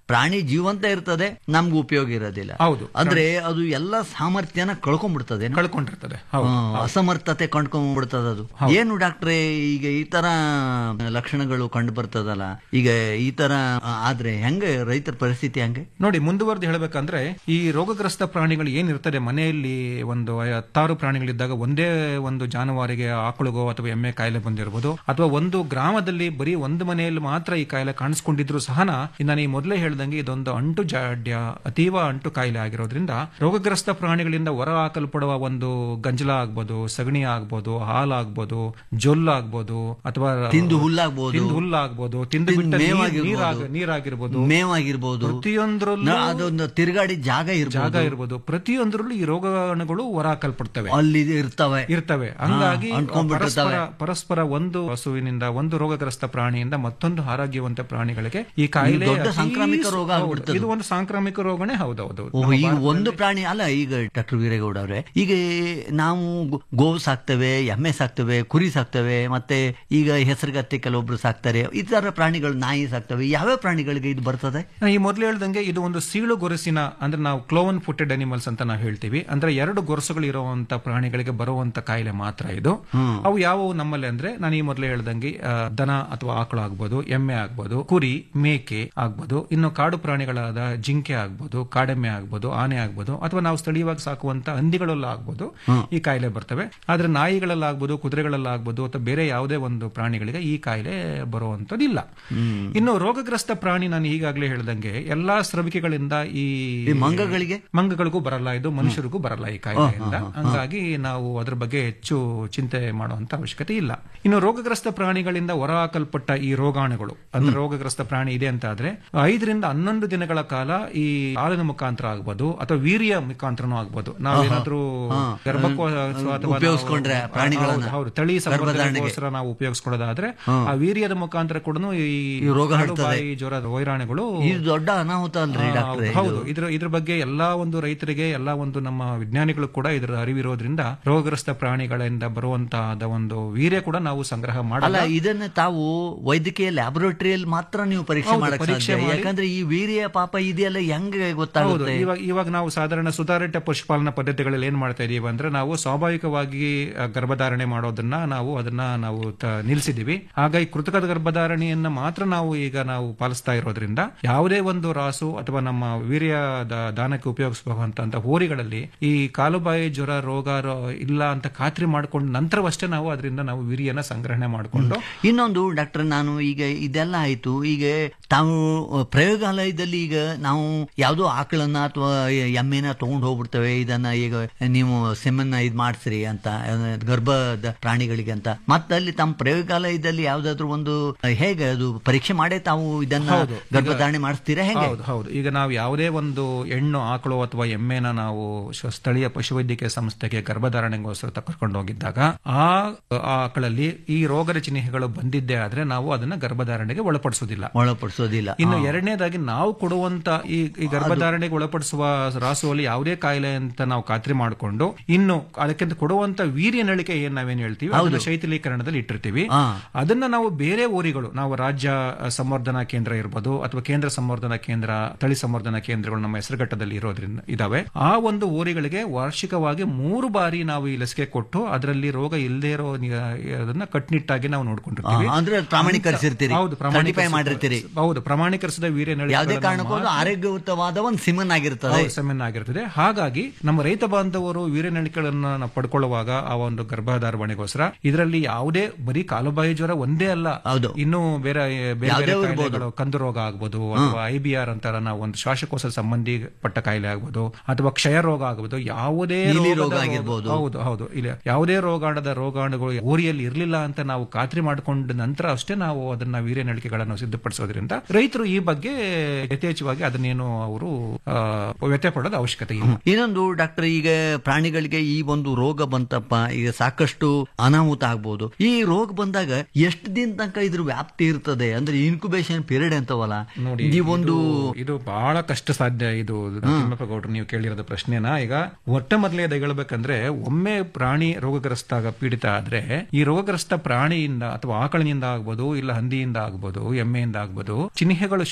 ಪ್ರಾಣಿ ಜೀವಂತ ಇರ್ತದೆ ನಮ್ಗೆ ಉಪಯೋಗ ಇರೋದಿಲ್ಲ ಹೌದು. ಅಂದ್ರೆ ಅದು ಎಲ್ಲ ಸಾಮರ್ಥ್ಯನ ಕಳ್ಕೊಂಡ್ಬಿಡ್ತದೆ ಕಳ್ಕೊಂಡಿರ್ತದೆ ಹೌದು ಅಸಮರ್ಥತೆ ಕಂಡ್ಕೊಂಡ್ಬಿಡ್ತದ ಅದು ಏನು ಡಾಕ್ಟ್ರೆ ಈಗ ಈ ತರ ಲಕ್ಷಣಗಳು ಕಂಡು ಬರ್ತದಲ್ಲ ಈಗ ಈ ತರ ಆದ್ರೆ ಹೆಂಗೆ ರೈತರ ಪರಿಸ್ಥಿತಿ ಹೆಂಗೆ ನೋಡಿ ಮುಂದುವರೆದು ಹೇಳಬೇಕಂದ್ರೆ ಈ ರೋಗಗ್ರಸ್ತ ಪ್ರಾಣಿಗಳು ಏನಿರ್ತದೆ ಮನೆಯಲ್ಲಿ ಒಂದು ಹತ್ತಾರು ಪ್ರಾಣಿಗಳಿದ್ದಾಗ ಒಂದೇ ಒಂದು ಜಾನುವಾರಿಗೆ ಆಕಳುಗೋ ಅಥವಾ ಎಮ್ಮೆ ಕಾಯಿಲೆ ಬಂದಿರಬಹುದು ಅಥವಾ ಒಂದು ಗ್ರಾಮದಲ್ಲಿ ಬರೀ ಒಂದು ಮನೆಯಲ್ಲಿ ಮಾತ್ರ ಈ ಕಾಯಿಲೆ ಕಾಣಿಸ್ಕೊಂಡಿದ್ರು ಸಹ ನಾನು ಈ ಮೊದಲೇ ಹೇಳ್ದಂಗೆ ಇದೊಂದು ಅಂಟು ಜಾಡ್ಯ ಅತೀವ ಅಂಟು ಕಾಯಿಲೆ ಆಗಿರೋದ್ರಿಂದ ರೋಗಗ್ರಸ್ತ ಪ್ರಾಣಿಗಳಿಂದ ಹೊರ ಹಾಕಲ್ಪಡುವ ಒಂದು ಗಂಜಲ ಆಗ್ಬೋದು ಸಗಣಿ ಆಗ್ಬೋದು ಹಾಲಾಗ್ಬೋದು ಜೊಲ್ಲಾಗ್ಬೋದು ಅಥವಾ ತಿಂದು ಹುಲ್ಲಾಗ್ಬೋದು. ತಿಂದು ಹುಲ್ಲಾಗ್ಬೋದು ತಿಂದು ತಿಂದು ಬಿಟ್ಟ ನೀರ್- ಮೇವಾಗಿರ್ಬೋದು. ನೀರಾಗ- ನೀರಾಗಿರ್ಬೋದು ಮೇವಾಗಿರ್ಬೋದು ಪ್ರತಿಯೊಂದರಲ್ಲೂ ಅದೊಂದು ತಿರುಗಾಡಿ ಜಾಗ ಜಾಗ ಇರ್ಬೋದು ಇರ್ಬೋದು ಪ್ರತಿಯೊಂದರಲ್ಲೂ ಈ ರೋಗಾಣುಗಳು ಹೊರಹಾಕಲ್ಪಡ್ತವೆ ಅಲ್ಲಿ ಇರ್ತವೆ ಇರ್ತವೆ ಹಂಗಾಗಿ ಅಂಟ್ಕೊಂಡ್ಬಿಟ್ಟಿರ್ತವೆ. ಪರಸ್ಪರ ಪರಸ್ಪರ ಒಂದು ಹಸುವಿನಿಂದ ಒಂದು ರೋಗಗ್ರಸ್ತ ಪ್ರಾಣಿಯಿಂದ ಮತ್ತೊಂದು ಆರೋಗ್ಯವಂತ ಪ್ರಾಣಿಗಳಿಗೆ ಈ ಕಾಯಿಲೆ ದೊಡ್ಡ ಅತೀ- ಸಾಂಕ್ರಾಮಿಕ ರೋಗ ಹೌದು, ಆಗ್ಬಿಡ್ತದೆ. ಇದು ಒಂದು ಸಾಂಕ್ರಾಮಿಕ ರೋಗನೇ ಹೌದೌದು ಓಹ್ ಈಗ ಒಂದು ಪ್ರಾಣಿ ಅಲ್ಲ ಈಗ ಡಾಕ್ಟರ್ ವೀರೇಗೌಡ ಅವರೇ ಈಗ ನಾವು ಗೋ- ಗೋವು ಸಾಕ್ತೇವೆ ಎಮ್ಮೆ ಸಾಕ್ತೇವೆ ಕುರಿ ಸಾಕ್ತೇವೆ ಮತ್ತೆ ಈಗ ಹೆಸರುಗತ್ತೆ ಕೆಲವೊಬ್ರು ಸಾಕ್ತಾರೆ ಈ ತರ ಪ್ರಾಣಿಗಳು ನಾಯಿ ಸಾಕ್ತವೆ ಯಾವ್ಯಾವ ಪ್ರಾಣಿಗಳಿಗೆ ಇದು ಬರ್ತದೆ ಈ ಮೊದಲು ಹೇಳ್ದಂಗೆ ಇದು ಒಂದು ಸೀಳು ಗೊರಸಿನ ಅಂದ್ರೆ ನಾವು ಕ್ಲೋವನ್ ಫುಟೆಡ್ ಅನಿಮಲ್ಸ್ ಅಂತ ನಾವು ಹೇಳ್ತೀವಿ ಅಂದ್ರೆ ಎರಡು ಗೊರಸುಗಳು ಇರುವಂತ ಪ್ರಾಣಿಗಳಿಗೆ ಬರುವಂತ ಕಾಯಿಲೆ ಮಾತ್ರ ಇದು ಅವು ಯಾವುವು ನಮ್ಮಲ್ಲಿ ಅಂದ್ರೆ ನಾನು ಈ ಮೊದಲೇ ಹೇಳ್ದಂಗೆ ಆ, ದನ ಅಥವಾ ಆಕಳು ಆಗ್ಬೋದು ಎಮ್ಮೆ ಆಗ್ಬೋದು ಕುರಿ ಮೇಕೆ ಆಗ್ಬೋದು ಇನ್ನು ಕಾಡು ಪ್ರಾಣಿಗಳಾದ ಜಿಂಕೆ ಆಗ್ಬೋದು ಕಾಡೆಮ್ಮೆ ಆಗ್ಬೋದು ಆನೆ ಆಗ್ಬೋದು ಅಥವಾ ನಾವು ಸ್ಥಳೀಯವಾಗಿ ಸಾಕುವಂತ ಹಂದಿಗಳೆಲ್ಲ ಆಗ್ಬೋದು ಈ ಕಾಯಿಲೆ ಬರ್ತವೆ ಆದ್ರೆ ನಾಯಿಗಳಲ್ಲಾಗ್ಬೋದು ಕುದುರೆಗಳಲ್ಲಾಗ್ಬೋದು ಅಥವಾ ಬೇರೆ ಯಾವುದೇ ಒಂದು ಪ್ರಾಣಿಗಳಿಗೆ ಈ ಕಾಯಿಲೆ ಬರುವಂತದ್ದಿಲ್ಲ ಇನ್ನು ರೋಗಗ್ರಸ್ತ ಪ್ರಾಣಿ ನಾನು ಈಗಾಗಲೇ ಹೇಳ್ದಂಗೆ ಎಲ್ಲಾ ಸ್ರವಿಕೆಗಳಿಂದ ಈ ಈ ಮಂಗಗಳಿಗೆ? ಮಂಗಗಳಿಗೂ ಬರಲ್ಲ ಇದು ಮನುಷ್ಯರಿಗೂ ಬರಲ್ಲ ಈ ಕಾಯಿಲೆಯಿಂದ ಹಂಗಾಗಿ ನಾವು ಅದ್ರ ಬಗ್ಗೆ ಹೆಚ್ಚು ಚಿಂತೆ ಮಾಡುವಂತ ಅವಶ್ಯಕತೆ ಇಲ್ಲ ಇನ್ನು ರೋಗಗ್ರಸ್ತ ಪ್ರಾಣಿಗಳಿಂದ ಹೊರಹಾಕಲ್ಪಟ್ಟ ಈ ರೋಗಾಣುಗಳು ಅಂದ್ರೆ ರೋಗಗ್ರಸ್ತ ಪ್ರಾಣಿ ಇದೆ ಅಂತ ಆದ್ರೆ ಐದರಿಂದ ಹನ್ನೊಂದು ದಿನಗಳ ಕಾಲ ಈ ಹಾಲಿನ ಮುಖಾಂತರ ಆಗ್ಬೋದು ಅಥವಾ ವೀರ್ಯ ಮುಖಾಂತರನೂ ಆಗ್ಬೋದು ನಾವೇನಾದ್ರೂ ಗರ್ಭಕೋಶ ಅಥವಾ ನಾವು- ಉಪಯೋಗಿಸ್ಕೊಂಡ್ರೆ ಪ್ರಾಣಿಗಳನ್ನ ಹೌದು, ಹೌದು ತಳಿ ಸಂವರ್ಧನೆಗೋಸ್ಕರ ನಾವು ಉಪಯೋಗಿಸ್ಕೊಳ್ಳೋದಾದ್ರೆ ಆ ವೀರ್ಯದ ಮುಖಾಂತರ ಕೂಡ ಈ ಈ ರೋಗ ಕಾಲು ಹರಡ್ತದೆ. ಬಾಯಿ ಜ್ವರ ವೈರಾಣುಗಳು ಇದು ದೊಡ್ಡ ಅನಾಹುತ ಅಲ್ರಿ ಆ, ಡಾಕ್ಟ್ರೆ ಹೌದು ಇದ್ರ ಇದ್ರ ಬಗ್ಗೆ ಎಲ್ಲಾ ಒಂದು ರೈತರಿಗೆ ಎಲ್ಲಾ ಒಂದು ನಮ್ಮ ವಿಜ್ಞಾನಿಗಳು ಕೂಡ ಇದರ ಅರಿವಿರೋದ್ರಿಂದ ರೋಗಗ್ರಸ್ತ ಪ್ರಾಣಿಗಳಿಂದ ಬರುವಂತಹ ಒಂದು ವೀರ್ಯ ಕೂಡ ನಾವು ಸಂಗ್ರಹ ಅಲ್ಲ ಮಾಡಲ್ಲ ಇದನ್ನ ತಾವು ವೈದ್ಯಕೀಯ ಲ್ಯಾಬೊರೇಟರಿಯಲ್ಲಿ ಮಾತ್ರ ನೀವು ಪರೀಕ್ಷೆ ಹೌದು, ಮಾಡಕ್ ಪರೀಕ್ಷೆ ಸಾಧ್ಯ ಮಾಡಿ- ಯಾಕಂದ್ರೆ ಈ ವೀರ್ಯ ಪಾಪ ಇದೆಯಲ್ಲ ಹೆಂಗೆ ಹೌದು ಗೊತ್ತಾಗುತ್ತೆ ಇವಾಗ ಇವಾಗ ನಾವು ಸಾಧಾರಣ ಸುಧಾರಿತ ಪಶುಪಾಲನಾ ಪದ್ಧತಿಗಳಲ್ಲಿ ಏನ್ ಮಾಡ್ತಾ ಇದೀವಿ ಅಂದ್ರೆ ನಾವು ಸ್ವಾಭಾವಿಕವಾಗಿ ಆ, ಗರ್ಭಧಾರಣೆ ಮಾಡೋದನ್ನ ನಾವು ಅದನ್ನ ನಾವು ತ- ನಿಲ್ಸಿದೀವಿ ಹಾಗಾಗಿ ಕೃತಕ ಗರ್ಭಧಾರಣೆಯನ್ನ ಮಾತ್ರ ನಾವು ಈಗ ನಾವು ಪಾಲಿಸ್ತಾ ಇರೋದ್ರಿಂದ ಯಾವುದೇ ಒಂದು ರಾಸು ಅಥವಾ ನಮ್ಮ ವೀರ್ಯದ ದಾನಕ್ಕೆ ಉಪಯೋಗಿಸಬಹುದಂತ ಹೋರಿಗಳಲ್ಲಿ ಈ ಕಾಲುಬಾಯಿ ಜ್ವರ ರೋಗ ರೋ- ಇಲ್ಲ ಅಂತ ಖಾತ್ರಿ ಮಾಡ್ಕೊಂಡು ನಂತರವಷ್ಟೇ ನಾವು ಅದರಿಂದ ನಾವು ವೀರ್ಯನ ಸಂಗ್ರಹಣೆ ಮಾಡಿಕೊಂಡು ಇನ್ನೊಂದು ಡಾಕ್ಟರ್ ನಾನು ಈಗ ಇದೆಲ್ಲ ಆಯ್ತು ಈಗ ತಾವು ಪ್ರಯೋಗಾಲಯದಲ್ಲಿ ಈಗ ನಾವು ಯಾವುದೋ ಆಕಳನ್ನ ಅಥವಾ ಎಮ್ಮೆನ ತಗೊಂಡು ಹೋಗ್ಬಿಡ್ತೇವೆ ಇದನ್ನ ಈಗ ನೀವು ಸೆಮನ್ನ ಇದ್ ಮಾಡಿಸ್ರಿ ಅಂತ ಅಹ್, ಗರ್ಭದ ಪ್ರಾಣಿಗಳಿಗೆ ಅಂತ ಮತ್ತೆ ಅಲ್ಲಿ ತಮ್ಮ ಪ್ರಯೋಗಾಲಯದಲ್ಲಿ ಯಾವ್ದಾದ್ರು ಒಂದು ಅಹ್, ಹೇಗೆ ಅದು ಪರೀಕ್ಷೆ ಮಾಡೇ ತಾವು ಇದನ್ನ ಹೌದು. ಈಗ- ಗರ್ಭಧಾರಣೆ ಮಾಡಿಸ್ತೀರಾ ಹೇಗೆ ಹೌದು ಹೌದು ಈಗ ನಾವು ಯಾವುದೇ ಒಂದು ಹೆಣ್ಣು ಆಕಳು ಅಥವಾ ಎಮ್ಮೆನ ನಾವು ಶ- ಸ್ಥಳೀಯ ಪಶುವೈದ್ಯಕೀಯ ಸಂಸ್ಥೆಗೆ ಗರ್ಭಧಾರಣೆಗೋಸ್ಕರ ಕರ್ಕೊಂಡು ಹೋಗಿದ್ದಾಗ ಆ ಆ ಆಕಳಲ್ಲಿ ಈ ರೋಗದ ಚಿಹ್ನೆಗಳು ಬಂದಿದ್ದೇ ಆದ್ರೆ ನಾವು ಅದನ್ನ ಗರ್ಭಧಾರಣೆಗೆ ಒಳಪಡಿಸೋದಿಲ್ಲ ಒಳಪಡಿಸೋದಿಲ್ಲ ಇನ್ನು ಎರಡನೇದಾಗಿ ನಾವು ಕೊಡುವಂತ ಈ ಈ ಗರ್ಭಧಾರಣೆಗೆ ಒಳಪಡಿಸುವ ರಾಸುವಲ್ಲಿ ಯಾವುದೇ ಕಾಯಿಲೆ ಅಂತ ನಾವು ಖಾತ್ರಿ ಮಾಡಿಕೊಂಡು ಇನ್ನು ಅದಕ್ಕಿಂತ ಕೊಡುವಂತ ವೀರ್ಯ ನಳಿಕೆ ಏನ್ ನಾವೇನ್ ಹೇಳ್ತೀವಿ ಅದನ್ನ ಶೈಥಿಲೀಕರಣದಲ್ಲಿ ಇಟ್ಟಿರ್ತೀವಿ ಹಾ. ಅದನ್ನ ನಾವು ಬೇರೆ ಊರಿಗಳು ನಾವು ರಾಜ್ಯ ಸಂವರ್ಧನಾ ಕೇಂದ್ರ ಇರ್ಬೋದು ಅಥವಾ ಕೇಂದ್ರ ಸಂವರ್ಧನಾ ಕೇಂದ್ರ ತಳಿ ಸಂವರ್ಧನಾ ಕೇಂದ್ರಗಳು ನಮ್ಮ ಹೆಸರುಘಟ್ಟದಲ್ಲಿ ಇರೋದ್ರಿಂದ ಇದಾವೆ ಆ ಒಂದು ಊರುಗಳಿಗೆ ವಾರ್ಷಿಕವಾಗಿ ಮೂರು ಬಾರಿ ನಾವು ಈ ಲಸಿಕೆ ಕೊಟ್ಟು ಅದರಲ್ಲಿ ರೋಗ ಇಲ್ಲದೆ ಇರೋ ನಿ- ಅದನ್ನ ಕಟ್ಟುನಿಟ್ಟಾಗಿ ನಾವು ನೋಡ್ಕೊಂಡಿರ್ತೀವಿ ಆ, ಅಂದ್ರೆ ಪ್ರಾಮಾಣೀಕರಿಸಿರ್ತೀರಿ. ಹೌದು Certify ಮಾಡಿರ್ತೀರಿ. ಹೌದು ಪ್ರಮಾಣೀಕರಿಸಿದ ವೀರ್ಯ ನಳಿಕೆಗಳನ್ನ ಯಾವುದೇ ಕಾರಣಕ್ಕೂ ಅದು ಮಾತ್ರ- ಆರೋಗ್ಯಯುತವಾದ ಒಂದು ಸಿಮನ್ ಆಗಿರ್ತದೆ ಹೌದು, ಸೆಮೆನ್ ಆಗಿರ್ತದೆ ಹಾಗಾಗಿ ನಮ್ಮ ರೈತ ಬಾಂಧವರು ವೀರ್ಯನಳಿಕೆಗಳನ್ನ ನಾವು ಪಡ್ಕೊಳ್ಳುವಾಗ ಆ ಒಂದು ಗರ್ಭಧಾರಣೆಗೋಸ್ಕರ ಇದರಲ್ಲಿ ಯಾವುದೇ ಬರೀ ಕಾಲುಬಾಯಿ ಜ್ವರ ಒಂದೇ ಅಲ್ಲ ಹೌದು. ಇನ್ನು ಬೇರೆ ಬೇರೆ ಯಾವುದೇ ಬೇರೆ ಇರ್ಬೋದು. ಕಾಯಿಲೆಗಳು ಕಂದು ರೋಗ ಆಗ್ಬೋದು ಅಥವಾ ಐ ಬಿ ಆರ್ ಅಂತಾರ ನಾವು ಒಂದು ಶ್ವಾಸಕೋಶ ಸಂಬಂಧಿಪಟ್ಟ ಕಾಯಿಲೆ ಆಗ್ಬೋದು ಅಥವಾ ಕ್ಷಯ ರೋಗ ಆಗ್ಬೋದು ಯಾವುದೇ ನೀಲಿ ರೋಗದ ರೋಗ ರೋಗ- ಆಗಿರ್ಬೋದು. ಹೌದು ಹೌದು ಇಲ್ಲ ಯಾವುದೇ ರೋಗಾಣದ ರೋಗಾಣುಗಳು ಊರಿಯಲ್ಲಿ ಇರಲಿಲ್ಲ ಅಂತ ನಾವು ಖಾತ್ರಿ ಮಾಡಿಕೊಂಡ ನಂತರ ಅಷ್ಟೇ ನಾವು ಅದನ್ನ ವೀರ್ಯ ನಳಿಕೆಗಳನ್ನು ಸಿದ್ಧಪಡಿಸೋದ್ರಿಂದ ರೈತರು ಈ ಬಗ್ಗೆ ಯಥೇಚ್ಛವಾಗಿ ಅದನ್ನೇನು ಅವರು ಆ, ವ್ಯತ್ಯಯ ಪಡೋದು ಅವಶ್ಯಕತೆ ಇಲ್ಲ ಇನ್ನೊಂದು ಡಾಕ್ಟರ್ ಈಗ ಪ್ರಾಣಿಗಳಿಗೆ ಈ ಒಂದು ರೋಗ ಬಂತಪ್ಪ ಈಗ ಸಾಕಷ್ಟು ಅನಾಹುತ ಆಗ್ಬೋದು ಈ ರೋಗ ಬಂದಾಗ ಎಷ್ಟು ದಿನ ತನಕ ಇದ್ರ ವ್ಯಾಪ್ತಿ ಇರ್ತದೆ ಅಂದ್ರೆ ಇನ್ಕ್ಯುಬೇಷನ್ ಪೀರಿಯಡ್ ಅಂತವಲ್ಲ ನೋಡಿ ಈ ಒಂದು ಇದು- ಇದು ಬಹಳ ಕಷ್ಟ ಸಾಧ್ಯ ಇದು ತಿಮ್ಮಪ್ಪ ಗೌಡ್ರು ನೀವು ಕೇಳಿರೋದು ಪ್ರಶ್ನೆನ ಈಗ ಮೊಟ್ಟ ಮೊದಲೇ ಹೇಳ್ಬೇಕಂದ್ರೆ ಒಮ್ಮೆ ಪ್ರಾಣಿ ರೋಗಗ್ರಸ್ತ ಆಗ- ಪೀಡಿತ ಆದ್ರೆ ಈ ರೋಗಗ್ರಸ್ತ ಪ್ರಾಣಿಯಿಂದ ಅಥವಾ ಆಕಳಿನಿಂದ ಆಗ್ಬೋದು ಇಲ್ಲ ಹಂದಿಯಿಂದ ಆಗ್ಬೋದು ಎಮ್ಮೆಯಿಂದ ಆಗ್ಬೋದು ಚಿಹ್ನೆಗಳು ಶುರುವಾದಾಗಿಂದ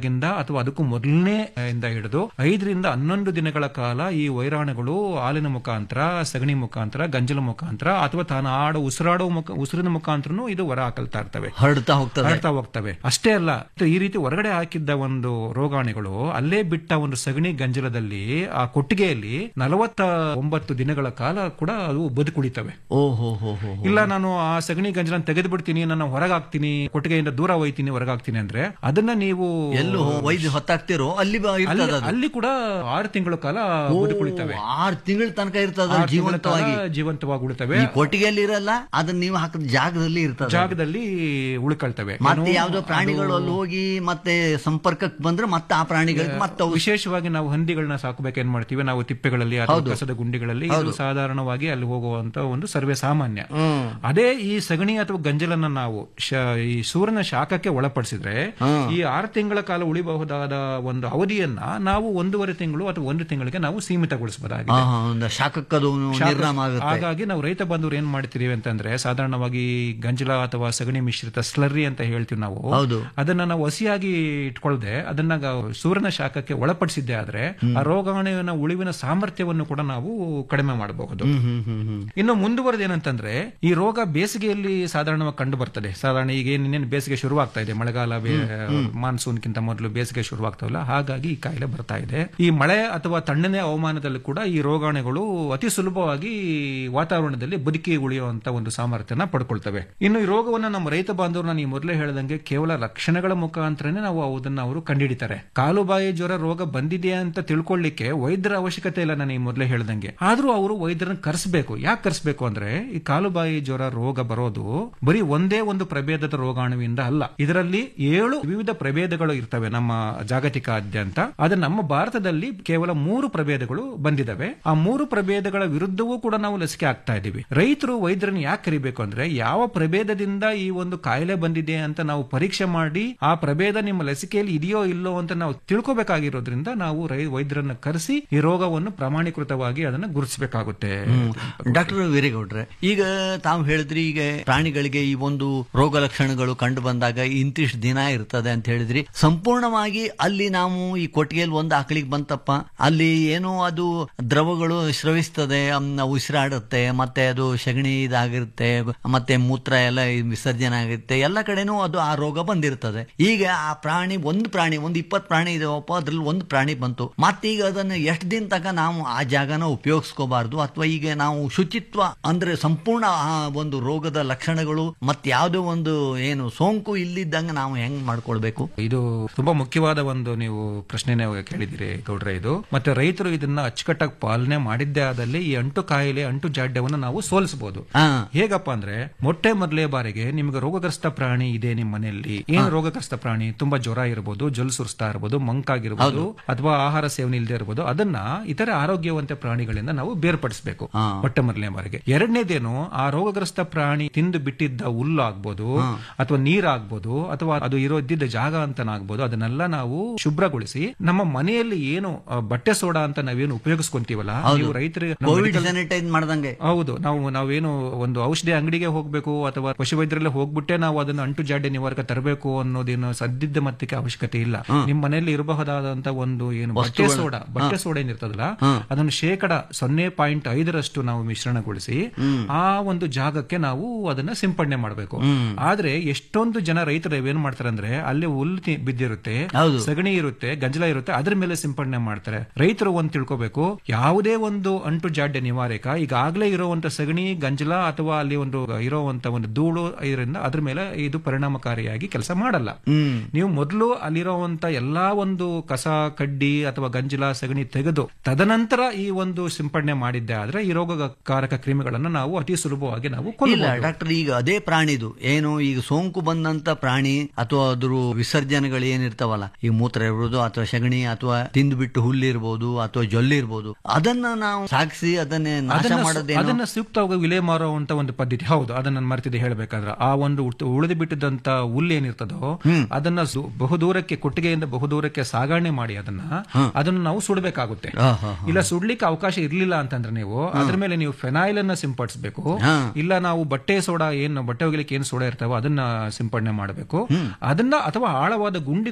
ಒಳಗಿಂದ ಅಥವಾ ಅದಕ್ಕೂ ಮೊದಲನೇ ಇಂದ ಹಿಡಿದು ಐದರಿಂದ ಹನ್ನೊಂದು ದಿನಗಳ ಕಾಲ ಈ ವೈರಾಣುಗಳು ಹಾಲಿನ ಮುಖಾಂತರ ಸಗಣಿ ಮುಖಾಂತರ ಗಂಜಲ ಮುಖಾಂತರ ಅಥವಾ ತಾನು ಆಡೋ ಉಸಿರಾಡೋ ಮುಖ ಉಸಿರಿನ ಮುಖಾಂತರನು ಇದು ಹೊರ ಹಾಕಲ್ತಾ ಇರ್ತವೆ ಹರಡ್ತಾ ಹೋಗ್ತದೆ ಹರಡ್ತಾ ಹೋಗ್ತವೆ ಅಷ್ಟೇ ಅಲ್ಲ ಈ ರೀತಿ ಹೊರಗಡೆ ಹಾಕಿದ್ದ ಒಂದು ರೋಗಾಣುಗಳು ಅಲ್ಲೇ ಬಿಟ್ಟ ಒಂದು ಸಗಣಿ ಗಂಜಲದಲ್ಲಿ ಆ ಕೊಟ್ಟಿಗೆಯಲ್ಲಿ ನಲವತ್ತ ಒಂಬತ್ತು ದಿನಗಳ ಕಾಲ ಕೂಡ ಅದು ಬದುಕುಳಿತವೆ ಓ ಹೋ ಹೋ ಹೋ ಹೋ. ಇಲ್ಲ ನಾನು ಆ ಸಗಣಿ ಗಂಜಲ ತೆಗೆದು ಬಿಡ್ತೀನಿ ನಾನು ಹೊರಗಾಗ್ತೀನಿ ಕೊಟ್ಟಿಗೆಯಿಂದ ದೂರ ಹೋಯ್ತೀನಿ ಹೊರಗಾಗ್ತೀನಿ ಅಂದ್ರೆ ಅದನ್ನ ನೀವು ಎಲ್ಲೂ ವೈದ್ಯ ಹೊತ್ತಾಗ್ತಿರೋ ಅಲ್ಲಿ ಬ- ಇರ್ತದೆ ಅಲ್ಲಿ- ಅದು. ಅಲ್ಲಿ ಕೂಡ ಆರು ತಿಂಗಳ ಕಾಲ ಓ, ಬದುಕುಳಿತವೆ ಆರು ತಿಂಗಳ ತನಕ ಇರ್ತದೆ ಆರು ತಿಂಗಳ ಜೀವಂತವಾಗಿ ಕಾಲ ಜೀವಂತವಾಗಿ ಉಳಿತವೆ ಈ ಕೊಟ್ಟಿಗೆಯಲ್ಲಿ ಇರಲ್ಲ ಅದನ್ನ ನೀವು ಹಾಕಿದ ಜಾಗದಲ್ಲಿ ಇರ್ತದೆ ಜಾಗದಲ್ಲಿ ಉಳ್ಕೊಳ್ತವೆ ಮತ್ತೆ ಏನು ಯಾವ್ದೋ ಪ್ರಾಣಿಗಳು ಅದು- ಅಲ್ಲಿ ಹೋಗಿ ಮತ್ತೆ ಸಂಪರ್ಕಕ್ಕೆ ಬಂದ್ರೆ ಮತ್ತೆ ಆ ಪ್ರಾಣಿಗಳಿಗೆ ಮತ್ತೆ ಅವು ವಿಶೇಷವಾಗಿ ನಾವು ಹಂದಿಗಳನ್ನ ಸಾಕಬೇಕು ಏನ್ ಮಾಡ್ತೀವಿ ನಾವು ತಿಪ್ಪೆಗಳಲ್ಲಿ ಅಥವಾ ಕಸದ ಗುಂಡಿಗಳಲ್ಲಿ ಇದು ಸಾಧಾರಣವಾಗಿ ಅಲ್ಲಿ ಹೋಗುವಂತ ಒಂದು ಸರ್ವೇ ಸಾಮಾನ್ಯ ಅದೇ ಈ ಸಗಣಿ ಅಥವಾ ಗಂಜಲನ್ನ ನಾವು ಶ- ಈ ಸೂರ್ಯನ ಶಾಖಕ್ಕೆ ಒಳಪಡಿಸಿದ್ರೆ ಈ ಆರು ತಿಂಗಳ ಕಾಲ ಉಳಿಬಹುದಾದ ಒಂದು ಅವಧಿಯನ್ನ ನಾವು ಒಂದೂವರೆ ತಿಂಗಳು ಅಥವಾ ಒಂದು ತಿಂಗಳಿಗೆ ನಾವು ಸೀಮಿತಗೊಳಿಸಬಹುದಾಗಿದೆ ಆ, ಒಂದು ಶಾಖಕ್ಕದು ನಿರ್ನಾಮ ಆಗುತ್ತೆ ಹಾಗಾಗಿ ನಾವು ರೈತ ಬಂಧುರು ಏನ್ ಮಾಡ್ತೀವಿ ಅಂತಂದ್ರೆ ಸಾಧಾರಣವಾಗಿ ಗಂಜಲ ಅಥವಾ ಸಗಣಿ ಮಿಶ್ರಿತ ಸ್ಲರ್ರಿ ಅಂತ ಹೇಳ್ತೀವಿ ನಾವು ಹೌದು. ಅದನ್ನ ನಾವು ಹಸಿಯಾಗಿ ಇಟ್ಕೊಳ್ದೆ ಅದನ್ನ ಗ- ಸೂರ್ಯನ ಶಾಖಕ್ಕೆ ಒಳಪಡಿಸಿದ್ದೆ ಆದ್ರೆ ಆ ರೋಗಾಣುವಿನ ಉಳಿವಿನ ಸಾಮರ್ಥ್ಯವನ್ನು ಕೂಡ ನಾವು ಕಡಿಮೆ ಮಾಡಬಹುದು ಹ್ಮ್ ಹ್ಮ್ ಹ್ಮ್ ಇನ್ನು ಮುಂದುವರೆದ ಏನಂತಂದ್ರೆ ಈ ರೋಗ ಬೇಸಿಗೆಯಲ್ಲಿ ಸಾಧಾರಣವಾಗಿ ಕಂಡು ಬರ್ತದೆ ಸಾಧಾರಣ ಈಗ ಇನ್ನೇನು ಬೇಸಿಗೆ ಶುರುವಾಗ್ತಾ ಇದೆ ಮಳೆಗಾಲ ಮಾನ್ಸೂನ್ಗಿಂತ ಮೊದಲು ಬೇಸಿಗೆ ಶುರುವಾಗ್ತಾವಲ್ಲ ಹಾಗಾಗಿ ಈ ಕಾಯಿಲೆ ಬರ್ತಾ ಇದೆ ಈ ಮಳೆ ಅಥವಾ ತಣ್ಣನೆ ಹವಾಮಾನದಲ್ಲಿ ಕೂಡ ಈ ರೋಗಾಣುಗಳು ಅತಿ ಸುಲಭವಾಗಿ ವಾತಾವರಣದಲ್ಲಿ ಬದುಕಿ ಉಳಿಯುವಂತ ಒಂದು ಸಾಮರ್ಥ್ಯನ ಪಡ್ಕೊಳ್ತವೆ ಇನ್ನು ಈ ರೋಗವನ್ನು ನಮ್ಮ ರೈತ ಬಾಂಧವರು ನಾನು ಈ ಮೊದಲೇ ಹೇಳ್ದಂಗೆ ಕೇವಲ ಲಕ್ಷಣಗಳ ಮುಖಾಂತರನೇ ನಾವು ಅದನ್ನ ಅವರು ಕಂಡುಹಿಡಿತಾರೆ ಕಾಲುಬಾಯಿ ಜ್ವರ ರೋಗ ಬಂದಿದೆ ಅಂತ ತಿಳ್ಕೊಳ್ಳಿಕ್ಕೆ ವೈದ್ಯರ ಅವಶ್ಯಕತೆ ಇಲ್ಲ ನಾನು ಈ ಮೊದಲೇ ಹೇಳ್ದಂಗೆ ಆದ್ರೂ ಅವರು ವೈದ್ಯರನ್ನ ಕರೆಸಬೇಕು ಯಾಕೆ ಕರೆಸಬೇಕು ಅಂದ್ರೆ ಈ ಕಾಲುಬಾಯಿ ಜ್ವರ ರೋಗ ಬರೋದು ಬರೀ ಒಂದೇ ಒಂದು ಪ್ರಭೇದದ ರೋಗಾಣುವಿಂದ ಅಲ್ಲ ಇದರಲ್ಲಿ ಏಳು ವಿವಿಧ ಪ್ರಭೇದಗಳು ಇರ್ತವೆ ನಮ್ಮ ಜಾಗತಿಕಾದ್ಯಂತ ಆದ್ರೆ ನಮ್ಮ ಭಾರತದಲ್ಲಿ ಕೇವಲ ಮೂರು ಪ್ರಭೇದಗಳು ಬಂದಿದ್ದಾವೆ ಆ ಮೂರು ಪ್ರಭೇದಗಳ ವಿರುದ್ಧವೂ ಕೂಡ ನಾವು ಲಸಿಕೆ ಆಗ್ತಾ ಇದೀವಿ ರೈತರು ವೈದ್ಯರನ್ನ ಯಾಕೆ ಕರಿಬೇಕು ಅಂದ್ರೆ ಯಾವ ಪ್ರಭೇದದಿಂದ ಈ ಒಂದು ಕಾಯಿಲೆ ಬಂದಿದೆ ಅಂತ ನಾವು ಪರೀಕ್ಷೆ ಮಾಡಿ ಆ ಪ್ರಭೇದ ನಿಮ್ಮ ಲಸಿಕೆಯಲ್ಲಿ ಇದೆಯೋ ಇಲ್ಲೋ ಅಂತ ನಾವು ತಿಳ್ಕೊಬೇಕಾಗಿರೋದ್ರಿಂದ ನಾವು ರೈ ವೈದ್ಯರನ್ನ ಕರೆಸಿ ಈ ರೋಗವನ್ನು ಪ್ರಮಾಣೀಕೃತವಾಗಿ ಅದನ್ನ ಗುರುತಿಸಬೇಕಾಗುತ್ತೆ ಡಾಕ್ಟರ್ ವೀರೇಗೌಡ್ರೆ ಈಗ ತಾವು ಹೇಳಿದ್ರಿ ಈಗ ಪ್ರಾಣಿಗಳಿಗೆ ಈ ಒಂದು ರೋಗ ಲಕ್ಷಣಗಳು ಕಂಡು ಬಂದಾಗ ಇಂತಿಷ್ಟು ದಿನ ಇರ್ತದೆ ಅಂತ ಹೇಳಿದ್ರಿ ಸಂಪೂರ್ಣವಾಗಿ ಅಲ್ಲಿ ನಾವು ಈ ಕೊಟ್ಟಿಗೆಯಲ್ಲಿ ಒಂದು ಆಕಳಿಗೆ ಬಂತಪ್ಪ ಅಲ್ಲಿ ಏನೋ ಅದು ದ್ರವಗಳು ಸ್ರವಿಸ್ತದೆ ಅಮ್, ಉಸಿರಾಡುತ್ತೆ ಮತ್ತೆ ಅದು ಸಗಣಿ ಇದಾಗಿರುತ್ತೆ ಮತ್ತೆ ಮೂತ್ರ ಎಲ್ಲ ವಿಸರ್ಜನೆ ಆಗಿರುತ್ತೆ ಎಲ್ಲ ಕಡೆನೂ ಅದು ಆ ರೋಗ ಬಂದಿರ್ತದೆ ಈಗ ಆ ಪ್ರಾಣಿ ಒಂದು ಪ್ರಾಣಿ ಒಂದು ಇಪ್ಪತ್ತು ಪ್ರಾಣಿ ಇದಾವಪ್ಪ ಅದ್ರಲ್ಲಿ ಒಂದು ಪ್ರಾಣಿ ಬಂತು ಮತ್ತೆ ಈಗ ಅದನ್ನ ಎಷ್ಟು ದಿನ ತನಕ ನಾವು ಆ ಜಾಗನ ಉಪಯೋಗಿಸ್ಕೋಬಾರ್ದು ಅಥವಾ ಈಗ ನಾವು ಶುಚಿತ್ವ ಅಂದ್ರೆ ಸಂಪೂರ್ಣ ಆ ಒಂದು ರೋಗದ ಲಕ್ಷಣಗಳು ಮತ್ತೆ ಯಾವುದೋ ಒಂದು ಏನು ಸೋಂಕು ಇಲ್ಲಿದ್ದಂಗೆ ನಾವು ಹೆಂಗ್ ಮಾಡ್ಕೊಳ್ಬೇಕು ಇದು ತುಂಬಾ ಮುಖ್ಯವಾದ ಒಂದು ನೀವು ಪ್ರಶ್ನೆನೇ ಕೇಳಿದಿರಿ ಗೌಡ್ರೆ ಇದು ಮತ್ತೆ ರೈತರು ಇದನ್ನ ಅಚ್ಚುಕಟ್ಟಾಗಿ ಪಾಲನೆ ಮಾಡಿದ್ದೇ ಆದಲ್ಲಿ ಈ ಅಂಟು ಕಾಯಿಲೆ ಅಂಟು ಜಾಡ್ಯವನ್ನು ನಾವು ಸೋಲಿಸಬಹುದು ಹಾ ಹೇಗಪ್ಪ ಅಂದ್ರೆ ಮೊಟ್ಟೆ ಮೊದಲೇ ಬಾರಿಗೆ ನಿಮ್ಗೆ ರೋಗಗ್ರಸ್ತ ಪ್ರಾಣಿ ಇದೆ ನಿಮ್ಮ ಮನೆಯಲ್ಲಿ ಏನು ರೋಗಗ್ರಸ್ತ ಪ್ರಾಣಿ ತುಂಬಾ ಜ್ವರ ಇರಬಹುದು ಜೊಲ್ ಸುರಿಸ್ತಾ ಇರಬಹುದು ಮಂಕಾಗಿರ್ಬೋದು ಅಥವಾ ಆಹಾರ ಸೇವನೆ ಇಲ್ಲದೆ ಇರಬಹುದು ಅದನ್ನ ಇತರೆ ಆರೋಗ್ಯವಂತ ಪ್ರಾಣಿಗಳಿಂದ ನಾವು ಬೇರ್ಪಡಿಸಬೇಕು ಹಾ. ಮೊಟ್ಟೆ ಮೊದಲನೇ ಬಾರಿಗೆ ಎರಡನೇದೇನು ಆ ರೋಗಗ್ರಸ್ತ ಪ್ರಾಣಿ ತಿಂದು ಬಿಟ್ಟಿದ್ದ ಹುಲ್ಲು ಆಗ್ಬೋದು ಅಥವಾ ನೀರಾಗ್ಬೋದು ಅಥವಾ ಅದು ಇರೋ ಇದ್ದಿದ್ದ ಜಾಗ ಅಂತನಾಗ್ಬೋದು ಅದನ್ನೆಲ್ಲ ನಾವು ಶುಭ್ರಗೊಳಿಸಿ ನಮ್ಮ ಮನೆಯಲ್ಲಿ ಏನು ಆ, ಬಟ್ಟೆ ಸೋಡಾ ಅಂತ ನಾವೇನು ಉಪಯೋಗಿಸ್ಕೊಂತೀವಲ್ಲ ನೀವು ರೈತರಿಗೆ ನಮ್ಮ ಕೋವಿಡ್ medical- ಸ್ಯಾನಿಟೈಸ್ ಮಾಡ್ದಂಗೆ ಹೌದು ನಾವು ನಾವೇನು ಒಂದು ಔಷಧಿ ಅಂಗಡಿಗೆ ಹೋಗ್ಬೇಕು ಅಥವಾ ಪಶುವೈದ್ಯರಲ್ಲೇ ಹೋಗ್ಬಿಟ್ಟೆ ನಾವು ಅದನ್ನ ಅಂಟು ಜಾಡ್ಯ ನಿವಾರಕ ತರಬೇಕು ಅನ್ನೋದೇನು ಸದ್ದಿದ್ದ ಮತ್ತಿಗೆ ಅವಶ್ಯಕತೆ ಇಲ್ಲ ನಿಮ್ಮ ಮನೆಯಲ್ಲಿ ಇರಬಹುದಾದಂತ ಒಂದು ಏನು ಬಟ್ಟೆ ಸೋಡಾ ಬಟ್ಟೆ ಸೋಡಾ ಏನಿರ್ತದಲ್ಲ ಅದನ್ನು ಶೇಕಡ ಸೊನ್ನೆ ಪಾಯಿಂಟ್ ಐದರಷ್ಟು ನಾವು ಮಿಶ್ರಣಗೊಳಿಸಿ ಆ ಒಂದು ಜಾಗಕ್ಕೆ ನಾವು ಅದನ್ನ ಸಿಂಪಡಣೆ ಮಾಡಬೇಕು ಆದ್ರೆ ಎಷ್ಟೊಂದು ಜನ ರೈತರು ಏನ್ ಮಾಡ್ತಾರೆ ಅಂದ್ರೆ ಅಲ್ಲಿ ಹುಲ್ಲು ತಿ- ಬಿದ್ದಿರುತ್ತೆ ಹೌದು. ಸಗಣಿ ಇರುತ್ತೆ ಗಂಜಲ ಇರುತ್ತೆ ಅದ್ರ ಮೇಲೆ ಸಿಂಪಡಣೆ ಮಾಡ್ತಾರೆ ರೈತರು ಒಂದ್ ತಿಳ್ಕೋಬೇಕು ಯಾವುದೇ ಒಂದು ಅಂಟು ಜಾಡ್ಯ ನಿವಾರಕ ಈಗಾಗಲೇ ಇರುವಂತ ಸಗಣಿ ಗಂಜಲ ಅಥವಾ ಅಲ್ಲಿ ಒಂದು ಇರುವಂತ ಒಂದು ಧೂಳು ಇದರಿಂದ ಅದ್ರ ಮೇಲೆ ಇದು ಪರಿಣಾಮಕಾರಿಯಾಗಿ ಕೆಲಸ ಮಾಡಲ್ಲ ಹ್ಮ್ ನೀವು ಮೊದಲು ಅಲ್ಲಿರುವಂತ ಎಲ್ಲಾ ಒಂದು ಕಸ ಕಡ್ಡಿ ಅಥವಾ ಗಂಜಲ ಸಗಣಿ ತೆಗೆದು ತದನಂತರ ಈ ಒಂದು ಸಿಂಪಡಣೆ ಮಾಡಿದ್ದೆ ಆದ್ರೆ ಈ ರೋಗಕಾರಕ ಕ್ರಿಮಿಗಳನ್ನು ನಾವು ಅತಿ ಸುಲಭವಾಗಿ ನಾವು ಇಲ್ಲ ಕೊಲ್ಲಬಹುದು ಡಾಕ್ಟರ್ ಈಗ ಅದೇ ಪ್ರಾಣಿದು ಏನು ಈಗ ಸೋಂಕು ಬಂದಂತ ಪ್ರಾಣಿ ಅಥವಾ ಅದ್ರ ವಿಸರ್ಜನೆಗಳು ಏನಿರ್ತಾವಲ್ಲ ಈ ಮೂತ್ರ ಇರ್ಬೋದು ಅಥವಾ ಸಗಣಿ ಅಥವಾ ತಿಂದ್ಬಿಟ್ಟು ಹುಲ್ಲಿರ್ಬೋದು ಅಥವಾ ಜೊಲ್ಲಿರ್ಬೋದು ಅದನ್ನ ನಾವು ಸಾಗಿಸಿ ಅದನ್ನೇ ನಾಶ ಅದನ್ನ ಸು- ಮಾಡೋದೇನು ಅದನ್ನ ಸೂಕ್ತವಾಗಿ ವಿಲೆ ಮಾರುವಂತ ಒಂದು ಪದ್ಧತಿ ಹೌದು ಅದನ್ನ ನಾನು ಮರ್ತಿದ್ದೆ ಹೇಳ್ಬೇಕಾದ್ರೆ ಆ ಒಂದು ಉಳ್ದು- ಉಳಿದು ಬಿಟ್ಟಿದ್ದಂತ ಹುಲ್ಲು ಏನಿರ್ತದೋ ಅದನ್ನ ಸು- ಬಹುದೂರಕ್ಕೆ ಕೊಟ್ಟಿಗೆಯಿಂದ ಬಹುದೂರಕ್ಕೆ ಸಾಗಣೆ ಮಾಡಿ ಅದನ್ನ ಅದನ್ನ ನಾವು ಸುಡಬೇಕಾಗುತ್ತೆ ಹಾ, ಹಾ, ಇಲ್ಲ ಸುಡ್ಲಿಕ್ಕೆ ಅವಕಾಶ ಇರ್ಲಿಲ್ಲ ಅಂತಂದ್ರೆ ನೀವು ಅದ್ರ ಮೇಲೆ ನೀವು ಫೆನಾಯಿಲ್ ಅನ್ನ ಸಿಂಪಡಿಸಬೇಕು ಹಾ. ಇಲ್ಲ ನಾವು ಬಟ್ಟೆ ಸೋಡಾ ಏನು ಬಟ್ಟೆ ಒಗಿಲಿಕ್ಕೆ ಏನು ಸೋಡಾ ಇರ್ತಾವೋ ಅದನ್ನ ಸಿಂಪಡಣೆ ಮಾಡಬೇಕು ಅದನ್ನ ಅಥವಾ ಆಳವಾದ ಗುಂಡಿಗಳ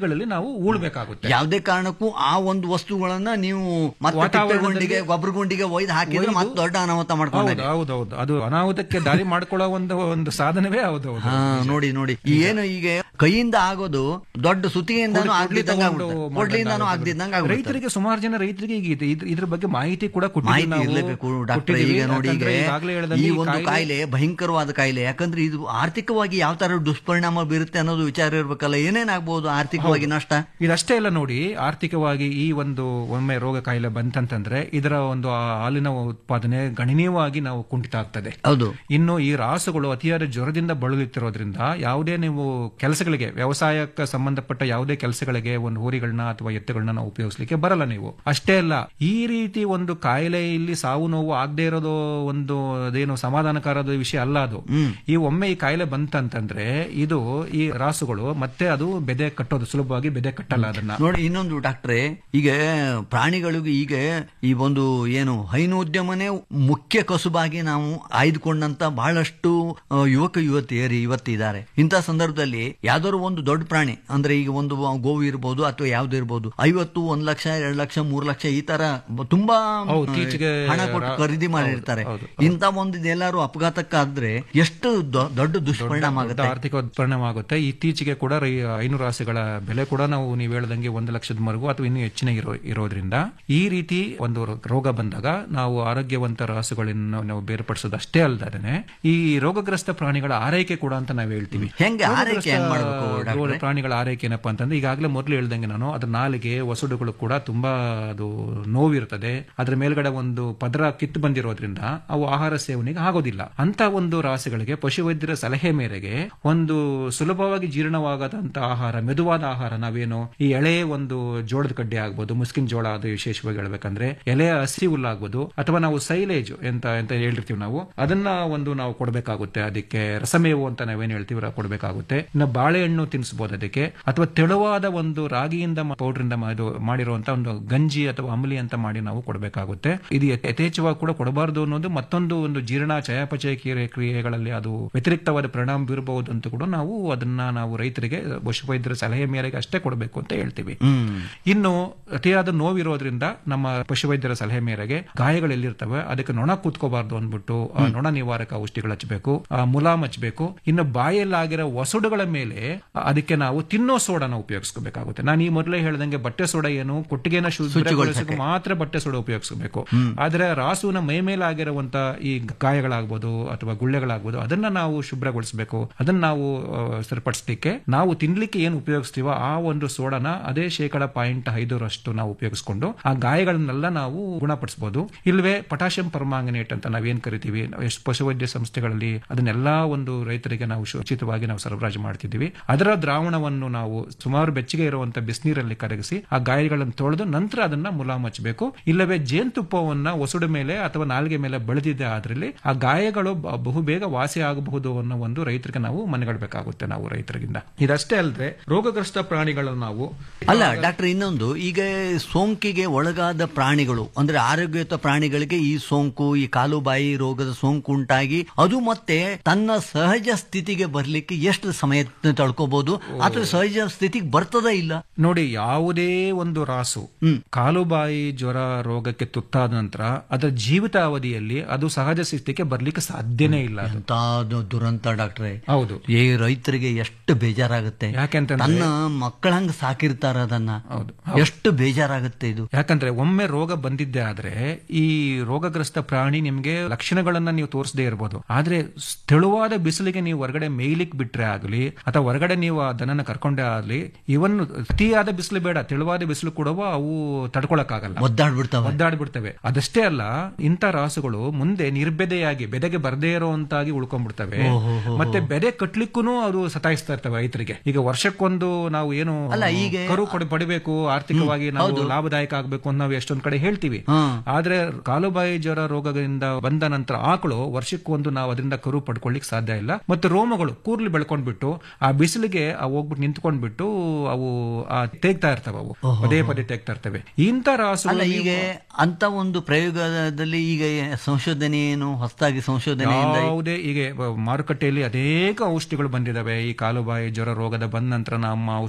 ಹಳ್ಳಿಗಳಲ್ಲಿ ನಾವು ಉಳ್ಬೇಕಾಗುತ್ತೆ ಯಾವುದೇ ಕಾರಣಕ್ಕೂ ಆ ಒಂದು ವಸ್ತುಗಳನ್ನ ನೀವು ಮತ್ತೆ ವಾತಾವರಣದಲ್ಲಿ- ತಿಪ್ಪೆಗುಂಡಿಗೆ ಗೊಬ್ಬರಗುಂಡಿಗೆ ಒಯ್ದು ಹಾಕಿದ್ರೆ ಒಯ್ದು- ಮತ್ತೆ ದೊಡ್ಡ ಅನಾಹುತ ಹೌದು ಮಾಡ್ಕೊಂಡಾಗ ಹೌದು ಹೌದು ಅದು ಅನಾಹುತಕ್ಕೆ ದಾರಿ ಮಾಡ್ಕೊಳ್ಳೋ ಒಂದು ಒಂದು ಸಾಧನವೇ ಹೌದು ಹೌದು ಹಾ ನೋಡಿ ನೋಡಿ ಈ ಏನು ಈಗ ಕೈಯಿಂದ ಆಗೋದು ದೊಡ್ಡ ಸುತ್ತಿಗೆಯಿಂದಾನು ಕೊಡ್ಲಿ ಆಗ್ಲಿದ್ದಂಗ ತಗೊಂಡು ಕೊಡ್ಲಿಂದಾನು ಮಾಡ್ದಂಗೆ ಆಗ್ದಿದ್ದಂಗ ಆಗುತ್ತೆ. ಆಗ್ಬಿಡುತ್ತೆ. ರೈತರಿಗೆ ಸುಮಾರು ಜನ ರೈತರಿಗೆ ಈಗ ಇದು- ಇದ್ರ- ಇದ್ರ ಬಗ್ಗೆ ಮಾಹಿತಿ ಕೂಡ ಕೊಟ್ಟಿದ್ದೀವಿ ಮಾಹಿತಿ ನಾವು. ಇರ್ಲೇಬೇಕು ಡಾಕ್ಟರ್ ಕೊಟ್ಟಿದ್ದೀವಿ. ಈಗ ನೋಡಿ ಈಗ ಯಾಕಂದ್ರೆ ಈಗಾಗ್ಲೇ ಈ ಹೇಳ್ದಂಗೆ ಈ ಒಂದು ಕಾಯಿಲೆ- ಕಾಯಿಲೆ ಭಯಂಕರವಾದ ಕಾಯಿಲೆ ಯಾಕಂದ್ರೆ ಇದು ಆರ್ಥಿಕವಾಗಿ ಯಾವ ತರ ದುಷ್ಪರಿಣಾಮ ಬೀರುತ್ತೆ ಅನ್ನೋದು ವಿಚಾರ ಇರ್ಬೇಕಲ್ಲ ಏನೇನಾಗ್ಬೋದು ಆರ್ಥಿಕವಾಗಿ ನಷ್ಟ ಇದಷ್ಟೇ ಅಲ್ಲ ನೋಡಿ ಆರ್ಥಿಕವಾಗಿ ಈ ಒಂದು ಒಮ್ಮೆ ರೋಗ ಕಾಯಿಲೆ ಬಂತಂತಂದ್ರೆ ಇದರ ಒಂದು ಆ ಹಾಲಿನ ಉತ್ಪಾದನೆ ಗಣನೀಯವಾಗಿ ನಾವು ಕುಂಠಿತ ಆಗ್ತದೆ ಹೌದು ಇನ್ನು ಈ ರಾಸುಗಳು ಅತಿಯಾದ ಜ್ವರದಿಂದ ಬಳಲುತ್ತಿರೋದ್ರಿಂದ ಯಾವುದೇ ನೀವು ಕೆಲಸಗಳಿಗೆ ವ್ಯವಸಾಯಕ್ಕೆ ಸಂಬಂಧಪಟ್ಟ ಯಾವುದೇ ಕೆಲಸಗಳಿಗೆ ಒಂದು ಹೋರಿಗಳನ್ನ ಅಥವಾ ಎತ್ತುಗಳನ್ನ ನಾವು ಉಪಯೋಗಿಸ್ಲಿಕ್ಕೆ ಬರಲ್ಲ ನೀವು ಅಷ್ಟೇ ಅಲ್ಲ ಈ ರೀತಿ ಒಂದು ಕಾಯಿಲೆ ಇಲ್ಲಿ ಸಾವು ನೋವು ಆಗದೆ ಇರೋದು ಒಂದು ಅದೇನು ಸಮಾಧಾನಕಾರದ ವಿಷಯ ಅಲ್ಲ ಅದು ಈ ಒಮ್ಮೆ ಈ ಕಾಯಿಲೆ ಬಂತಂತಂದ್ರೆ ಇದು ಈ ರಾಸುಗಳು ಮತ್ತೆ ಅದು ಬೆದೆ ಕಟ್ಟೋದು ಸುಲಭವಾಗಿ ಬೆದೆ ಕಟ್ಟಲ್ಲ ಅದನ್ನ ನೋಡಿ ಇನ್ನೊಂದು ಡಾಕ್ಟ್ರೆ ಈಗ ಪ್ರಾಣಿಗಳಿಗೂ ಈಗ ಈ ಒಂದು ಏನು ಹೈನೋದ್ಯಮನೇ ಮುಖ್ಯ ಕಸುಬಾಗಿ ನಾವು ಆಯ್ದುಕೊಂಡಂತ ಬಹಳಷ್ಟು ಆ, ಯುವಕ ಯುವತಿಯರು ಇವತ್ತಿದ್ದಾರೆ ಇಂಥ ಸಂದರ್ಭದಲ್ಲಿ ಯಾವ್ದಾದ್ರು ಒಂದು ದೊಡ್ಡ ಪ್ರಾಣಿ ಅಂದ್ರೆ ಈಗ ಒಂದು ಗೋವು ಇರ್ಬೋದು ಅಥವಾ ಯಾವ್ದು ಇರ್ಬೋದು ಐವತ್ತು ಒಂದ್ ಲಕ್ಷ ಎರಡ್ ಲಕ್ಷ ಮೂರ್ ಲಕ್ಷ ಈ ತರ ಬ- ತುಂಬಾ ಹೌದು, ಆ, ಇತ್ತೀಚೆಗೆ ಹಣ ಕೊಟ್ಟು ರಾ- ಖರೀದಿ ಮಾಡಿರ್ತಾರೆ ಹೌದು, ಇಂಥ ಒಂದು ಎಲ್ಲಾರು ಅಪಘಾತಕ್ಕಾದ್ರೆ ಎಷ್ಟು ದೊ- ದೊಡ್ಡ ದುಷ್ಪರಿಣಾಮ ದೊಡ್ಡ ಆಗುತ್ತೆ ಆರ್ಥಿಕ ಪರಿಣಾಮ ಆಗುತ್ತೆ ಇತ್ತೀಚೆಗೆ ಕೂಡ ರೈ ಹೈನು ರಾಸುಗಳ ಬೆಲೆ ಕೂಡ ನಾವು ನೀವು ಹೇಳ್ದಂಗೆ ಒಂದು ಲಕ್ಷದವರೆಗೂ ಅಥವಾ ಇನ್ನೂ ಹೆಚ್ಚಿನ ಇರೋ ಇರೋದ್ರಿಂದ ಈ ರೀತಿ ಒಂದು ರೋ- ರೋಗ ಬಂದಾಗ ನಾವು ಆರೋಗ್ಯವಂತ ರಾಸುಗಳನ್ನು ನಾವು ಬೇರ್ಪಡಿಸೋದು ಅಷ್ಟೇ ಅಲ್ಲದೆ ಈ ರೋಗಗ್ರಸ್ತ ಪ್ರಾಣಿಗಳ ಆರೈಕೆ ಕೂಡ ಅಂತ ನಾವು ಹೇಳ್ತೀವಿ ಹೆಂಗೆ ಆರೈಕೆ ರೋಗಗ್ರಸ್ತ ಹೆಂಗ್ ಮಾಡ್ಬೇಕು ಡಾಕ್ಟ್ರೆ? ರೋ- ಪ್ರಾಣಿಗಳ ಆರೈಕೆ ಏನಪ್ಪಾ ಅಂತಂದ್ರೆ ಈಗಾಗಲೇ ಮೊದಲು ಹೇಳ್ದಂಗೆ ನಾನು ಅದ್ರ ನಾಲಿಗೆ ಒಸಡುಗಳು ಕೂಡ ತುಂಬಾ ಅದು ನೋವಿರ್ತದೆ ಅದ್ರ ಮೇಲ್ಗಡೆ ಒಂದು ಪದರ ಕಿತ್ತು ಬಂದಿರೋದ್ರಿಂದ ಅವು ಆಹಾರ ಸೇವನೆಗೆ ಆಗೋದಿಲ್ಲ ಅಂತ ಒಂದು ರಾಸುಗಳಿಗೆ ಪಶುವೈದ್ಯರ ಸಲಹೆ ಮೇರೆಗೆ ಒಂದು ಸುಲಭವಾಗಿ ಜೀರ್ಣವಾಗದಂತ ಆಹಾರ ಮೆದುವಾದ ಆಹಾರ ನಾವೇನು ಈ ಎಳೆ ಒಂದು ಜೋಳದ ಕಡ್ಡಿ ಆಗ್ಬೋದು ಮುಸ್ಕಿನ್ ಜೋಳ ಅದು ವಿಶೇಷವಾಗಿ ಹೇಳ್ಬೇಕಂದ್ರೆ ಎಲೆ ಹಸಿ ಹುಲ್ಲಾಗ್ಬೋದು ಅಥವಾ ನಾವು ಸೈಲೇಜ್ ಅಂತ ಅಂತ ಹೇಳಿರ್ತೀವಿ ನಾವು ಅದನ್ನ ಒಂದು ನಾವು ಕೊಡಬೇಕಾಗುತ್ತೆ ಅದಕ್ಕೆ ರಸಮೇವು ಅಂತ ನಾವೇನ್ ಹೇಳ್ತೀವಿ ರ- ಕೊಡಬೇಕಾಗುತ್ತೆ ಇನ್ನು ಬಾಳೆಹಣ್ಣು ತಿನ್ನಿಸಬಹುದು ಅದಕ್ಕೆ ಅಥವಾ ತೆಳುವಾದ ಒಂದು ರಾಗಿಯಿಂದ ಪೌಡರ್ ಇಂದ ಮಾ- ಇದು ಮಾಡಿರುವಂತ ಒಂದು ಗಂಜಿ ಅಥವಾ ಅಂಬಲಿ ಅಂತ ಮಾಡಿ ನಾವು ಕೊಡಬೇಕಾಗುತ್ತೆ ಇದು ಯಥೇ- ಯಥೇಚ್ಛವಾಗಿ ಕೂಡ ಕೊಡಬಾರದು ಅನ್ನೋದು ಮತ್ತೊಂದು ಒಂದು ಜೀರ್ಣ ಚಯಾಪಚಯ ಕ್ರಿಯೆ ಕ್ರಿಯೆಗಳಲ್ಲಿ ಅದು ವ್ಯತಿರಿಕ್ತವಾದ ಪರಿಣಾಮ ಬೀರಬಹುದು ಅಂತ ಕೂಡ ನಾವು ಅದನ್ನ ನಾವು ರೈತರಿಗೆ ಪಶುವೈದ್ಯರ ಸಲಹೆ ಮೇರೆಗೆ ಅಷ್ಟೇ ಕೊಡಬೇಕು ಅಂತ ಹೇಳ್ತೀವಿ ಇನ್ನು ಅತಿಯಾದ ನೋವಿರೋದ್ರಿಂದ ನಮ್ಮ ಪಶುವೈದ್ಯರ ಸಲಹೆ ಮೇರೆಗೆ ಗಾಯಗಳು ಎಲ್ಲಿರ್ತವೆ ಅದಕ್ಕೆ ನೊಣ ಕೂತ್ಕೋಬಾರ್ದು ಅಂದ್ಬಿಟ್ಟು ಆ ನೊಣ ನಿವಾರಕ ಔಷಧಿಗಳು ಹಚ್ಚಬೇಕು ಆ ಮುಲಾಮ್ ಹಚ್ಚಬೇಕು ಇನ್ನು ಬಾಯಲ್ಲಾಗಿರೋ ಒಸಡುಗಳ ಮೇಲೆ ಅದಕ್ಕೆ ನಾವು ತಿನ್ನೋ ಸೋಡಾನ ಉಪಯೋಗಿಸ್ಕೋಬೇಕಾಗುತ್ತೆ ನಾನು ಈ ಮೊದಲೇ ಹೇಳ್ದಂಗೆ ಬಟ್ಟೆ ಸೋಡಾ ಏನು ಕೊಟ್ಟಿಗೆನ ಶುದ್ಧಗೊಳಿಸಕ್ಕೆ ಮಾತ್ರ ಬಟ್ಟೆ ಸೋಡಾ ಉಪಯೋಗಿಸಬೇಕು ಆದ್ರೆ ರಾಸುವಿನ ಮೈ ಮೇಲಾಗಿರುವಂತ ಈ ಗಾಯಗಳಾಗ್ಬೋದು ಅಥವಾ ಗುಳ್ಳೆಗಳಾಗ್ಬೋದು ಅದನ್ನ ನಾವು ಶುಭ್ರಗೊಳಿಸಬೇಕು ಅದನ್ನ ನಾವು ಆ, ಸರಿಪಡಿಸ್ಲಿಕ್ಕೆ ನಾವು ತಿನ್ಲಿಕ್ಕೆ ಏನು ಉಪಯೋಗಿಸ್ತೀವೋ ಆ ಒಂದು ಸೋಡಾನ ಅದೇ ಶೇಕಡ ಪಾಯಿಂಟ್ ಐದರಷ್ಟು ನಾವು ಉಪಯೋಗಿಸ್ಕೊಂಡು ಆ ಗಾಯಗಳನ್ನೆಲ್ಲ ನಾವು ಗುಣಪಡಿಸಬಹುದು ಇಲ್ವೇ ಪೊಟ್ಯಾಷಿಯಂ ಪರ್ಮಾಂಗನೇಟ್ ಅಂತ ನಾವೇನ್ ಕರಿತೀವಿ ನಾವು ಎಷ್ಟು ಪಶುವೈದ್ಯ ಸಂಸ್ಥೆಗಳಲ್ಲಿ ಅದನ್ನೆಲ್ಲ ಒಂದು ರೈತರಿಗೆ ನಾವು ಶು- ಉಚಿತವಾಗಿ ನಾವು ಸರಬರಾಜು ಮಾಡ್ತಿದ್ದೀವಿ ಅದರ ದ್ರಾವಣವನ್ನು ನಾವು ಸುಮಾರು ಬೆಚ್ಚಗೆ ಇರುವಂತ ಬಿಸಿನೀರಲ್ಲಿ ಕರಗಿಸಿ ಆ ಗಾಯಗಳನ್ನು ತೊಳೆದು ನಂತರ ಅದನ್ನ ಮುಲಾಮ್ ಹಚ್ಚಬೇಕು ಇಲ್ಲವೇ ಜೇನುತುಪ್ಪವನ್ನ ಒಸಡು ಮೇಲೆ ಅಥವಾ ನಾಲಿಗೆ ಮೇಲೆ ಬೆಳೆದಿದೆ ಆದ್ರಲ್ಲಿ ಆ ಗಾಯಗಳು ಬ- ಬಹು ಬೇಗ ವಾಸಿ ಆಗಬಹುದು ಅನ್ನೋ ಒಂದು ರೈತರಿಗೆ ನಾವು ಮನೆಗಡಬೇಕಾಗುತ್ತೆ ನಾವು ರೈತರಿಗಿಂದ ಇದಷ್ಟೇ ಅಲ್ಲದೆ ರೋಗಗ್ರಸ್ತ ಪ್ರಾಣಿಗಳನ್ನು ನಾವು ಅಲ್ಲ ಡಾಕ್ಟರ್ ಇನ್ನೊಂದು ಈಗ ಸೋಂಕಿಗೆ ಒಳಗಾದ ಪ್ರಾಣಿಗಳು ಅಂದ್ರೆ ಆರೋಗ್ಯಯುತ ಪ್ರಾಣಿಗಳಿಗೆ ಈ ಸೋಂಕು ಈ ಕಾಲುಬಾಯಿ ರೋಗದ ಸೋಂಕು ಉಂಟಾಗಿ ಅದು ಮತ್ತೆ ತನ್ನ ಸಹಜ ಸ್ಥಿತಿಗೆ ಬರ್ಲಿಕ್ಕೆ ಎಷ್ಟು ಸಮಯ ತಡ್ಕೋಬಹುದು ಅಥವಾ ಸಹಜ ಸ್ಥಿತಿಗೆ ಬರ್ತದ ಇಲ್ಲ ನೋಡಿ ಯಾವುದೇ ಒಂದು ರಾಸು ಕಾಲುಬಾಯಿ ಜ್ವರ ರೋಗಕ್ಕೆ ತುತ್ತಾದ ನಂತರ ಅದರ ಜೀವಿತಾವಧಿಯಲ್ಲಿ ಅದು ಸಹಜ ಸ್ಥಿತಿಗೆ ಬರ್ಲಿಕ್ಕೆ ಸಾಧ್ಯನೇ ಇಲ್ಲ ಅದು. ಎಂತ ದು- ದುರಂತ ಡಾಕ್ಟ್ರೆ ಹೌದು ಈ ರೈತರಿಗೆ ಎಷ್ಟು ಬೇಜಾರಾಗುತ್ತೆ ಯಾಕೆಂತಂದ್ರೆ ತನ್ನ ಮಕ್ಕಳಂಗ ಸಾಕಿರ್ತಾರ ಅದನ್ನ ಹೌದು ಎಷ್ಟು ಬೇಜಾರಾಗುತ್ತೆ ಇದು ಯಾಕಂದ್ರೆ ಒಮ್ಮೆ ರೋಗ ಬಂದಿದ್ದೆ ಆದ್ರೆ ಈ ರೋಗಗ್ರಸ್ತ ಪ್ರಾಣಿ ನಿಮ್ಗೆ ಲಕ್ಷಣಗಳನ್ನ ನೀವು ತೋರಿಸದೇ ಇರಬಹುದು ಆದ್ರೆ ಸ್- ತೆಳುವಾದ ಬಿಸಿಲಿಗೆ ನೀವು ಹೊರಗಡೆ ಮೇಯ್ಲಿಕ್ ಬಿಟ್ರೆ ಆಗಲಿ ಅಥವಾ ಹೊರಗಡೆ ನೀವು ಆ ದನನ ಕರ್ಕೊಂಡೇ ಆಗ್ಲಿ ಇವನ್ ಅತಿಯಾದ ಬಿಸಿಲು ಬೇಡ ತೆಳುವಾದ ಬಿಸಿಲು ಕೂಡ ಅವು ತಡ್ಕೊಳಕ್ಕಾಗಲ್ಲ ಒದ್ದಾಡ್ಬಿಡ್ತಾವ ಒದ್ದಾಡ್ಬಿಡ್ತವೆ ಅದಷ್ಟೇ ಅಲ್ಲ ಇಂಥ ರಾಸುಗಳು ಮುಂದೆ ನಿರ್ಬೆದೆಯಾಗಿ ಬೆದೆಗೆ ಬರದೇ ಇರುವಂತಾಗಿ ಉಳ್ಕೊಂಡ್ಬಿಡ್ತವೆ ಮತ್ತೆ ಬೆದೆ ಕಟ್ಲಿಕ್ಕೂ ಅದು ಸತಾಯಿಸ್ತಾ ಇರ್ತವೆ ರೈತರಿಗೆ ಈಗ ವರ್ಷಕ್ಕೊಂದು ನಾವು ಏನು ಅಲ್ಲ, ಈಗ- ಕರು ಕೊಡಿ ಪಡಿಬೇಕು ಆರ್ಥಿಕವಾಗಿ ನಾವು ಲಾಭದಾಯಕ ಆಗ್ಬೇಕು ಅಂತ ನಾವು ಎಷ್ಟೊಂದ್ ಕಡೆ ಹೇಳ್ತೀವಿ ಹ್ಮ್. ಆದ್ರೆ ಕಾಲುಬಾಯಿ ಜ್ವರ ರೋಗದಿಂದ ಬಂದ ನಂತರ ಆಕಳು ವರ್ಷಕ್ಕೊಂದು ನಾವು ಅದರಿಂದ ಕರು ಪಡ್ಕೊಳ್ಳಿಕ್ ಸಾಧ್ಯ ಇಲ್ಲ ಮತ್ತೆ ರೋಮಗಳು ಕೂರ್ಲಿ ಬೆಳ್ಕೊಂಡ್ಬಿಟ್ಟು ಆ ಬಿಸಿಲಿಗೆ ಅವು ಹೋಗ್ಬಿಟ್ಟು ನಿಂತ್ಕೊಂಡ್ಬಿಟ್ಟು ಅವು ಆ ತೇಗ್ತಾ ಇರ್ತವೆ ಅವು ಪದೇ ಪದೇ ತೇಗ್ತಾ ಇರ್ತವೆ ಇಂಥ ರಾಸು ಅಲ್ಲ ಈಗ ಅಂತ ಒಂದು ಪ್ರಯೋಗದಲ್ಲಿ ಈಗ ಸಂಶೋಧನೆ ಏನು ಹೊಸದಾಗಿ ಸಂಶೋಧನೆಯಿಂದ ಯಾವುದೇ ಈಗ ಮಾರುಕಟ್ಟೆಯಲ್ಲಿ ಅನೇಕ ಔಷಧಿಗಳು ಬಂದಿದಾವೆ ಈ ಕಾಲುಬಾಯಿ ಜ್ವರ ರೋಗದ ಬಂದ ನಂತರ ನಮ್ಮ ಔಷಧಿ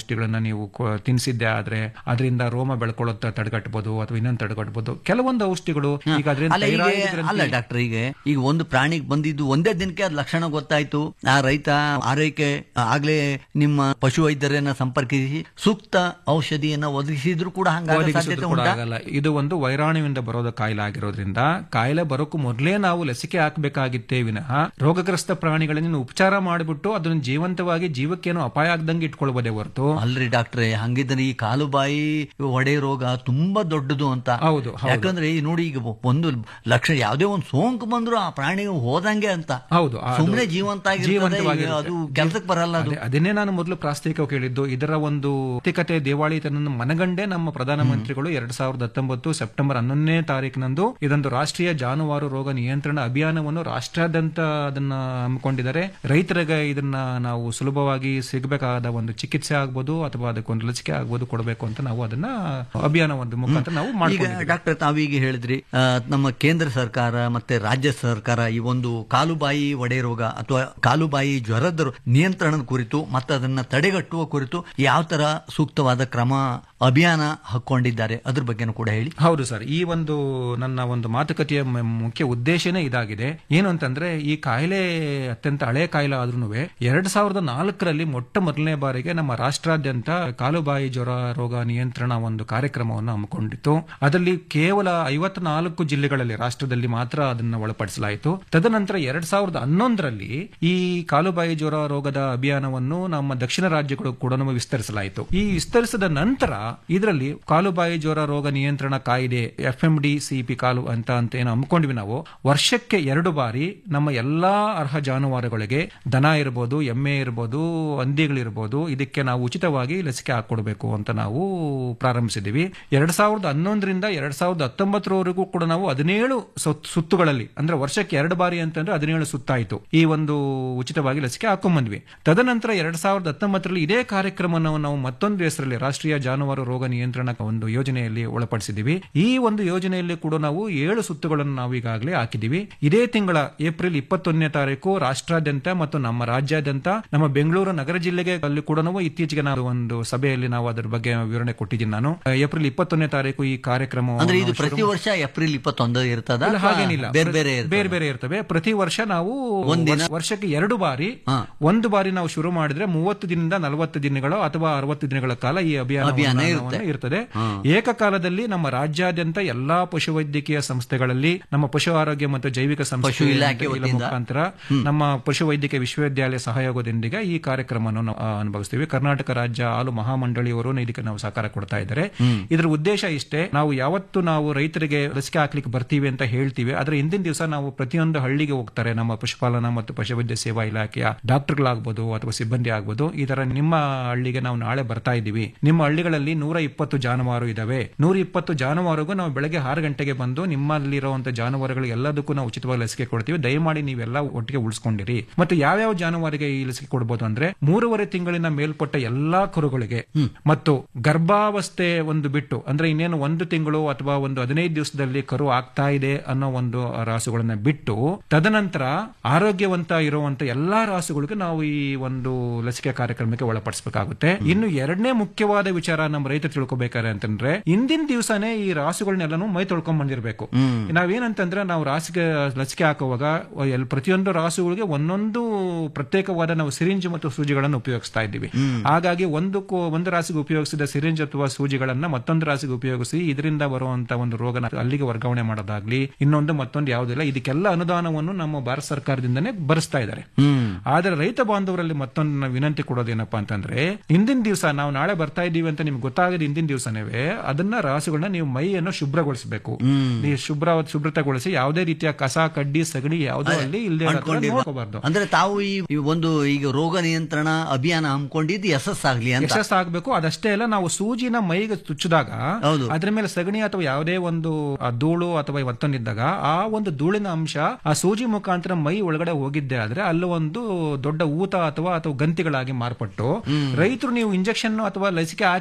ಔಷಧಿಗಳನ್ನ ನೀವು ಕೊ- ತಿನ್ಸಿದ್ದೆ ಆದ್ರೆ ಅದರಿಂದ ರೋಮ ಬೆಳ್ಕೊಳ್ಳೋತ್ತ ತಡೆಗಟ್ಟಬಹುದು ಅಥವಾ ಇನ್ನೊಂದು ತಡೆಗಟ್ಟಬಹುದು ಕೆಲವೊಂದು ಔಷಧಿಗಳು ಈಗ ಅದರಿಂದ ಅಲ್ಲ ಈಗ thyroid ಗ್ರಂಥಿ- ಅಲ್ಲ ಡಾಕ್ಟರ್ ಈಗ ಈಗ ಒಂದು ಪ್ರಾಣಿಗೆ ಬಂದಿದ್ದು ಒಂದೇ ದಿನಕ್ಕೆ ಅದ್ ಲಕ್ಷಣ ಗೊತ್ತಾಯ್ತು ಆ ರೈತ ಆರೈಕೆ ಆಗ್ಲೇ ನಿಮ್ಮ ಪಶು ವೈದ್ಯರನ್ನ ಸಂಪರ್ಕಿಸಿ ಸೂಕ್ತ ಔಷಧಿಯನ್ನ ಒದಗಿಸಿದ್ರು ಕೂಡ ಹಂಗಾಗ ಒದಗಿಸಿದ್ರು ಸಾಧ್ಯತೆ ಕೂಡ ಉಂಟಾ ಆಗಲ್ಲ ಇದು ಒಂದು ವೈರಾಣುವಿಂದ ಬರೋದ ಕಾಯಿಲೆ ಆಗಿರೋದ್ರಿಂದ ಕಾಯಿಲೆ ಬರೋಕ್ಕೂ ಮೊದಲೇ ನಾವು ಲಸಿಕೆ ಹಾಕಬೇಕಾಗಿತ್ತೇ ವಿನಃ ರೋಗಗ್ರಸ್ತ ಪ್ರಾಣಿಗಳನ್ನ ಉಪಚಾರ ಮಾಡಿಬಿಟ್ಟು ಅದನ್ನ ಜೀವಂತವಾಗಿ ಜೀವಕ್ಕೇನು ಅಪಾಯ ಆಗದಂಗೆ ಇಟ್ಕೊಳ್ಬೋದೇ ಹೊರತು ಅಲ್ರಿ ಡಾಕ್ಟ್ರೆ ಹಂಗಿದ್ರೆ ಈ ಕಾಲು ಬಾಯಿ ಒಡೆ ರೋಗ ತುಂಬಾ ದೊಡ್ಡದು ಅಂತ ಹೌದು, ಹೌದು. ಯಾಕಂದ್ರೆ ಈ ನೋಡಿ ಈಗ ಒಂದು ಲಕ್ಷ ಯಾವ್ದೇ ಒಂದು ಸೋಂಕು ಬಂದ್ರು ಆ ಪ್ರಾಣಿ ಹೋದಂಗೆ ಅಂತ ಹೌದು ಅದು ಸುಮ್ನೆ ಜೀವಂತ ಆಗಿರ್ತದೆ, ಜೀವಂತವಾಗಿರುತ್ತೆ. ಅದು ಕೆಲ್ಸಕ್ಕೆ ಬರಲ್ಲ ಅದು ಅದೇ- ಅದನ್ನೇ ನಾನು ಮೊದಲು ಪ್ರಾಸ್ತಾವಿಕ ಕೇಳಿದ್ದು ಇದರ ಒಂದು ಆರ್ಥಿಕತೆ ದಿವಾಳಿತನ ಮನಗಂಡೆ ನಮ್ಮ ಪ್ರಧಾನಮಂತ್ರಿಗಳು ಎರಡ್ ಸಾವಿರದ ಹತ್ತೊಂಬತ್ತು ಸೆಪ್ಟೆಂಬರ್ ಹನ್ನೊಂದನೇ ತಾರೀಕಿನಂದು ಇದೊಂದು ರಾಷ್ಟ್ರೀಯ ಜಾನುವಾರು ರೋಗ ನಿಯಂತ್ರಣ ಅಭಿಯಾನವನ್ನು ರಾಷ್ಟ್ರಾದ್ಯಂತ ಅದನ್ನ ಹಮ್ಮಿಕೊಂಡಿದ್ದಾರೆ ರೈತರಿಗೆ ಇದನ್ನ ನಾವು ಸುಲಭವಾಗಿ ಸಿಗಬೇಕಾದ ಒಂದು ಚಿಕಿತ್ಸೆ ಆಗ್ಬೋದು ಅಥವಾ ಅದಕ್ಕೊಂದು ಲಸಿಕೆ ಆಗ್ಬೋದು ಕೊಡಬೇಕು ಅಂತ ನಾವು ಅದನ್ನ ಅಭಿಯಾನ ಒಂದು ಮುಖಾಂತರ ನಾವು ಈಗ ಮಾಡ್ಕೊಂಡಿದ್ದೀವಿ ಡಾಕ್ಟರ್ ತಾವೀಗ ಹೇಳಿದ್ರಿ ಆ, ನಮ್ಮ ಕೇಂದ್ರ ಸರ್ಕಾರ ಮತ್ತೆ ರಾಜ್ಯ ಸರ್ಕಾರ ಈ ಒಂದು ಕಾಲುಬಾಯಿ ಒಡೆ ರೋಗ ಅಥವಾ ಕಾಲುಬಾಯಿ ಜ್ವರದ ನಿಯಂತ್ರಣದ ಕುರಿತು ಮತ್ತು ಅದನ್ನ ತಡೆಗಟ್ಟುವ ಕುರಿತು ಯಾವ ತರ ಸೂಕ್ತವಾದ ಕ್ರಮ ಅಭಿಯಾನ ಹಾಕೊಂಡಿದ್ದಾರೆ ಅದ್ರ ಬಗ್ಗೆನೂ ಕೂಡ ಹೇಳಿ ಹೌದು ಸರ್ ಈ ಒಂದು ನನ್ನ ಒಂದು ಮಾತುಕತೆಯ ಮ- ಮುಖ್ಯ ಉದ್ದೇಶನೇ ಇದಾಗಿದೆ ಏನು ಅಂತಂದ್ರೆ ಈ ಕಾಯಿಲೆ ಅತ್ಯಂತ ಹಳೆ ಕಾಯಿಲೆ ಆದ್ರೂ ಎರಡ್ ಸಾವಿರದ ನಾಲ್ಕರಲ್ಲಿ ಮೊಟ್ಟ ಮೊದಲನೇ ಬಾರಿಗೆ ನಮ್ಮ ರಾಷ್ಟ್ರಾದ್ಯಂತ ಕಾಲುಬಾಯಿ ಜ್ವರ ರೋಗ ನಿಯಂತ್ರಣ ಒಂದು ಕಾರ್ಯಕ್ರಮವನ್ನು ಹಮ್ಮಿಕೊಂಡಿತ್ತು ಅದರಲ್ಲಿ ಕೇವಲ ಐವತ್ನಾಲ್ಕು ಜಿಲ್ಲೆಗಳಲ್ಲಿ ರಾಷ್ಟ್ರದಲ್ಲಿ ಮಾತ್ರ ಅದನ್ನ ಒಳಪಡಿಸಲಾಯಿತು ತದನಂತರ ಎರಡ್ ಸಾವಿರದ ಹನ್ನೊಂದರಲ್ಲಿ ಈ ಕಾಲುಬಾಯಿ ಜ್ವರ ರೋಗದ ಅಭಿಯಾನವನ್ನು ನಮ್ಮ ದಕ್ಷಿಣ ರಾಜ್ಯಗಳು ಕೂಡ ವಿಸ್ತರಿಸಲಾಯಿತು ಈ ವಿಸ್ತರಿಸಿದ ನಂತರ ಇದರಲ್ಲಿ ಕಾಲುಬಾಯಿ ಜ್ವರ ರೋಗ ನಿಯಂತ್ರಣ ಕಾಯ್ದೆ ಎಫ್ ಎಂ ಡಿ ಸಿಪಿ ಕಾಲು ಅಂತ ಅಂತ ಏನು ಹಮ್ಮಿಕೊಂಡ್ವಿ ನಾವು ವರ್ಷಕ್ಕೆ ಎರಡು ಬಾರಿ ನಮ್ಮ ಎಲ್ಲಾ ಅರ್ಹ ಜಾನುವಾರುಗಳಿಗೆ ದನ ಇರ್ಬೋದು ಎಮ್ಮೆ ಇರ್ಬೋದು ಹಂದಿಗಳಿರ್ಬೋದು ಇದಕ್ಕೆ ನಾವು ಉಚಿತವಾಗಿ ಲಸಿಕೆ ಹಾಕೊಡ್ಬೇಕು ಅಂತ ನಾವು ಪ್ರಾರಂಭಿಸಿದ್ದೀವಿ ಎರಡ್ ಸಾವಿರದ ಹನ್ನೊಂದರಿಂದ ಎರಡ್ ಸಾವಿರದ ಹತ್ತೊಂಬತ್ತರವರೆಗೂ ಕೂಡ ನಾವು ಹದಿನೇಳು ಸುತ್- ಸುತ್ತುಗಳಲ್ಲಿ ಅಂದ್ರೆ ವರ್ಷಕ್ಕೆ ಎರಡು ಬಾರಿ ಅಂತಂದ್ರೆ ಹದಿನೇಳು ಸುತ್ತಾಯಿತು ಈ ಒಂದು ಉಚಿತವಾಗಿ ಲಸಿಕೆ ಹಾಕೊಂಡ್ಬಂದ್ವಿ ತದನಂತರ ಎರಡ್ ಸಾವಿರದ ಹತ್ತೊಂಬತ್ತರಲ್ಲಿ ಇದೇ ಕಾರ್ಯಕ್ರಮವನ್ನು ನಾವು ಮತ್ತೊಂದು ಹೆಸರಲ್ಲಿ ರಾಷ್ಟ್ರೀಯ ಜಾನುವಾರು ರೋಗ ನಿಯಂತ್ರಣ ಒಂದು ಯೋಜನೆಯಲ್ಲಿ ಒಳಪಡಿಸಿದ್ದೀವಿ ಈ ಒಂದು ಯೋಜನೆಯಲ್ಲಿ ಕೂಡ ನಾವು ಏಳು ಸುತ್ತುಗಳನ್ನು ನಾವು ಈಗಾಗಲೇ ಹಾಕಿದ್ದೀವಿ ಇದೇ ತಿಂಗಳ ಏಪ್ರಿಲ್ ಇಪ್ಪತ್ತೊಂದನೇ ತಾರೀಕು ರಾಷ್ಟ್ರಾದ್ಯಂತ ಮತ್ತು ನಮ್ಮ ರಾಜ್ಯಾದ್ಯಂತ ನಮ್ಮ ಬೆಂಗಳೂರು ನಗರ ಜಿಲ್ಲೆಗೆ ಅಲ್ಲಿ ಕೂಡ ನಾವು ಇತ್ತೀಚೆಗೆ ನಾವು ಒಂದು ಸಭೆಯಲ್ಲಿ ನಾವು ಅದರ ಬಗ್ಗೆ ವಿವರಣೆ ಕೊಟ್ಟಿದ್ದೀನಿ ನಾನು ಏಪ್ರಿಲ್ ಇಪ್ಪತ್ತೊಂದನೇ ತಾರೀಕು ಈ ಕಾರ್ಯಕ್ರಮ ಅಂದ್ರೆ ಇದು ಪ್ರತಿ ವರ್ಷ ಏಪ್ರಿಲ್ ಇಪ್ಪತ್ತೊಂದು ಇರ್ತದ ಇಲ್ಲ, ಹಾಗೇನಿಲ್ಲ ಬೇರೆ ಬೇರೆ ಇರ್ತದಾ? ಬೇರೆ ಬೇರೆ ಇರ್ತವೆ ಪ್ರತಿ ವರ್ಷ ನಾವು ಒಂದಿನ? ವರ್ಷ- ವರ್ಷಕ್ಕೆ ಎರಡು ಬಾರಿ ಹಾ. ಒಂದು ಬಾರಿ ನಾವು ಶುರು ಮಾಡಿದ್ರೆ ಮೂವತ್ತು ದಿನದಿಂದ ನಲವತ್ತು ದಿನಗಳು ಅಥವಾ ಅರವತ್ತು ದಿನಗಳ ಕಾಲ ಈ ಅಭಿಯಾನ ಅಭಿಯಾನ ಇರುತ್ತೆ. ಇರ್ತದೆ ಹಾ. ಏಕಕಾಲದಲ್ಲಿ ನಮ್ಮ ರಾಜ್ಯಾದ್ಯಂತ ಎಲ್ಲಾ ಪಶುವೈದ್ಯಕೀಯ ಸಂಸ್ಥೆಗಳಲ್ಲಿ ನಮ್ಮ ಪಶು ಆರೋಗ್ಯ ಮತ್ತು ಜೈವಿಕ ಸಂಸ್ಥೆ ಪಶು ಇಲಾಖೆ ಇದರ ವತಿಯಿಂದ. ಮುಖಾಂತರ ನಮ್ಮ ಪಶುವೈದ್ಯಕೀಯ ವಿಶ್ವವಿದ್ಯಾಲಯ ಸಹಯೋಗದೊಂದಿಗೆ ಈ ಕಾರ್ಯಕ್ರಮವನ್ನು ನಾವು ಆ, ಅನುಭವಿಸ್ತೀವಿ ಕರ್ನಾಟಕ ರಾಜ್ಯ ಹಾಲು ಮಹಾಮಂಡಳಿಯವರು ಇದಕ್ಕೆ ನಾವು ಸಹಕಾರ ಕೊಡ್ತಾ ಇದ್ದಾರೆ ಇದರ ಉದ್ದೇಶ ಇಷ್ಟೇ ನಾವು ಯಾವತ್ತು ನಾವು ರೈತರಿಗೆ ಲಸಿಕೆ ಹಾಕ್ಲಿಕ್ಕೆ ಬರ್ತೀವಿ ಅಂತ ಹೇಳ್ತೀವಿ ಆದ್ರೆ ಹಿಂದಿನ ದಿವಸ ನಾವು ಪ್ರತಿಯೊಂದು ಹಳ್ಳಿಗೆ ಹೋಗ್ತಾರೆ ನಮ್ಮ ಪಶುಪಾಲನಾ ಮತ್ತು ಪಶುವೈದ್ಯ ಸೇವಾ ಇಲಾಖೆಯ ಡಾಕ್ಟರ್ಗಳಾಗ್ಬೋದು ಅಥವಾ ಸಿಬ್ಬಂದಿ ಆಗ್ಬೋದು ಈ ತರ ನಿಮ್ಮ ಹಳ್ಳಿಗೆ ನಾವು ನಾಳೆ ಬರ್ತಾ ಇದ್ದೀವಿ ನಿಮ್ಮ ಹಳ್ಳಿಗಳಲ್ಲಿ ನೂರ ಇಪ್ಪತ್ತು ಜಾನುವಾರು ಇದಾವೆ ನೂರ ಇಪ್ಪತ್ತು ಜಾನುವಾರುಗೂ ನಾವು ಬೆಳಗ್ಗೆ ಆರು ಗಂಟೆಗೆ ಬಂದು ನಿಮ್ಮಲ್ಲಿರುವಂತಹ ಜಾನುವಾರುಗಳಿಗೆ ಎಲ್ಲದಕ್ಕೂ ನಾವು ಉಚಿತವಾಗಿ ಲಸಿಕೆ ಕೊಡ್ತೀವಿ ದಯಮಾಡಿ ನೀವೆಲ್ಲ ಒಟ್ಟಿಗೆ ಉಳಿಸ್ಕೊಂಡಿರಿ ಮತ್ತು ಯಾವ್ಯಾವ ಜಾನುವಾರಿಗೆ ಈ ಲಸಿಕೆ ಕೊಡಬಹುದು ಅಂದ್ರೆ ಮೂರುವರೆ ತಿಂಗಳಿನ ಮೇಲ್ಪಟ್ಟ ಎಲ್ಲಾ ಕರುಗಳಿಗೆ ಮತ್ತು ಗರ್ಭಾವಸ್ಥೆ ಒಂದು ಬಿಟ್ಟು ಅಂದ್ರೆ ಇನ್ನೇನು ಒಂದು ತಿಂಗಳು ಅಥವಾ ಒಂದು ಹದಿನೈದು ದಿವಸದಲ್ಲಿ ಕರು ಆಗ್ತಾ ಇದೆ ಅನ್ನೋ ಒಂದು ರಾಸುಗಳನ್ನ ಬಿಟ್ಟು ತದನಂತರ ಆರೋಗ್ಯವಂತ ಇರುವಂತ ಎಲ್ಲಾ ರಾಸುಗಳಿಗೂ ನಾವು ಈ ಒಂದು ಲಸಿಕೆ ಕಾರ್ಯಕ್ರಮಕ್ಕೆ ಒಳಪಡಿಸಬೇಕಾಗುತ್ತೆ ಇನ್ನು ಎರಡನೇ ಮುಖ್ಯವಾದ ವಿಚಾರ ನಮ್ಮ ರೈತರು ತಿಳ್ಕೊಬೇಕಾರೆ ಅಂತಂದ್ರೆ ಹಿಂದಿನ ದಿವಸನೇ ಈ ರಾಸುಗಳನ್ನೆಲ್ಲಾನು ಮೈ ತೊಳ್ಕೊಂಡ್ ಬಂದಿರಬೇಕು ನಾವೇನಂತಂದ್ರೆ ನಾವು ರಾಸಿಗೆ ಲಸಿಕೆ ಹಾಕುವಾಗ ಎಲ್ ಪ್ರತಿಯೊಂದು ರಾಸುಗಳಿಗೆ ಒಂದೊಂದು ಪ್ರತ್ಯೇಕವಾದ ನಾವು ಸಿರಿಂಜ್ ಮತ್ತು ಸೂಜಿಗಳನ್ನು ಉಪಯೋಗಿಸ್ತಾ ಇದ್ದೀವಿ ಹಾಗಾಗಿ ಒಂದು ಕೋ- ಒಂದು ರಾಸಿಗೆ ಉಪಯೋಗಿಸಿದ ಸಿರಿಂಜ್ ಅಥವಾ ಸೂಜಿಗಳನ್ನ ಮತ್ತೊಂದು ರಾಸಿಗೆ ಉಪಯೋಗಿಸಿ ಇದರಿಂದ ಬರುವಂತ ಒಂದು ರೋಗನ ಅಲ್ಲಿಗೆ ವರ್ಗಾವಣೆ ಮಾಡೋದಾಗ್ಲಿ ಇನ್ನೊಂದು ಮತ್ತೊಂದು ಯಾವುದಿಲ್ಲ ಇದಕ್ಕೆಲ್ಲ ಅನುದಾನವನ್ನು ನಮ್ಮ ಭಾರತ ಸರ್ಕಾರದಿಂದನೇ ಭರಿಸ್ತಾ ಇದ್ದಾರೆ ಆದ್ರೆ ರೈತ ಬಾಂಧವರಲ್ಲಿ ಮತ್ತೊಂದು ನಾವು ವಿನಂತಿ ಕೊಡೋದೇನಪ್ಪಾ ಅಂತಂದ್ರೆ ಹಿಂದಿನ ದಿವಸ ನಾವು ನಾಳೆ ಬರ್ತಾ ಇದ್ದೀವಿ ಅಂತ ನಿಮ್ಗೆ ಗೊತ್ತಾಗದ ಹಿಂದಿನ ದಿವಸನೇ ಅದನ್ನ ರಾಸುಗಳನ್ನ ನೀವು ಮೈಯನ್ನು ಶುಭ್ರಗೊಳಿಸಬೇಕು ನೀವು ಶುಭ್ರ ಶುಭ್ರತೆಗೊಳಿಸಿ ಯಾವುದೇ ರೀತಿಯ ಕಸ ಕಡ್ಡಿ ಸಗಣಿ ಯಾವುದೋ ಅಲ್ಲಿ ಇಲ್ಲದೆ ಅಂಟ್ಕೊಂಡಿರುವ- ನೋಡ್ಕೋಬಾರ್ದು ಅಂದ್ರೆ ತಾವು ಈ ಈ ಒಂದು ಈಗ ರೋಗ ನಿಯಂತ್ರಣ ಅಭಿಯಾನ ಹಮ್ಮಿಕೊಂಡಿದ್ದು ಯಶಸ್ಸಾಗ್ಲಿ ಅಂತ ಯಶಸ್ಸಾಗಬೇಕು ಅದಷ್ಟೇ ಅಲ್ಲ ನಾವು ಸೂಜಿನ ಮೈಗೆ ಚುಚ್ಚಿದಾಗ ಹೌದು. ಅದ್ರ ಮೇಲೆ ಸಗಣಿ ಅಥವಾ ಯಾವುದೇ ಒಂದು ಆ ಧೂಳು ಅಥವಾ ಮತ್ತೊಂದಿದ್ದಾಗ ಆ ಒಂದು ಧೂಳಿನ ಅಂಶ ಆ ಸೂಜಿ ಮುಖಾಂತರ ಮೈ ಒಳಗಡೆ ಹೋಗಿದ್ದೆ ಆದ್ರೆ ಅಲ್ಲಿ ಒಂದು ದೊಡ್ಡ ಊತ ಅಥವಾ ಅಥವಾ ಗಂತಿಗಳಾಗಿ ಮಾರ್ಪಟ್ಟು ರೈತರು ನೀವು ಇಂಜೆಕ್ಷನ್ ಅಥವಾ ಲಸಿಕೆ ಹಾಕಿದ್ದಕ್ಕೆ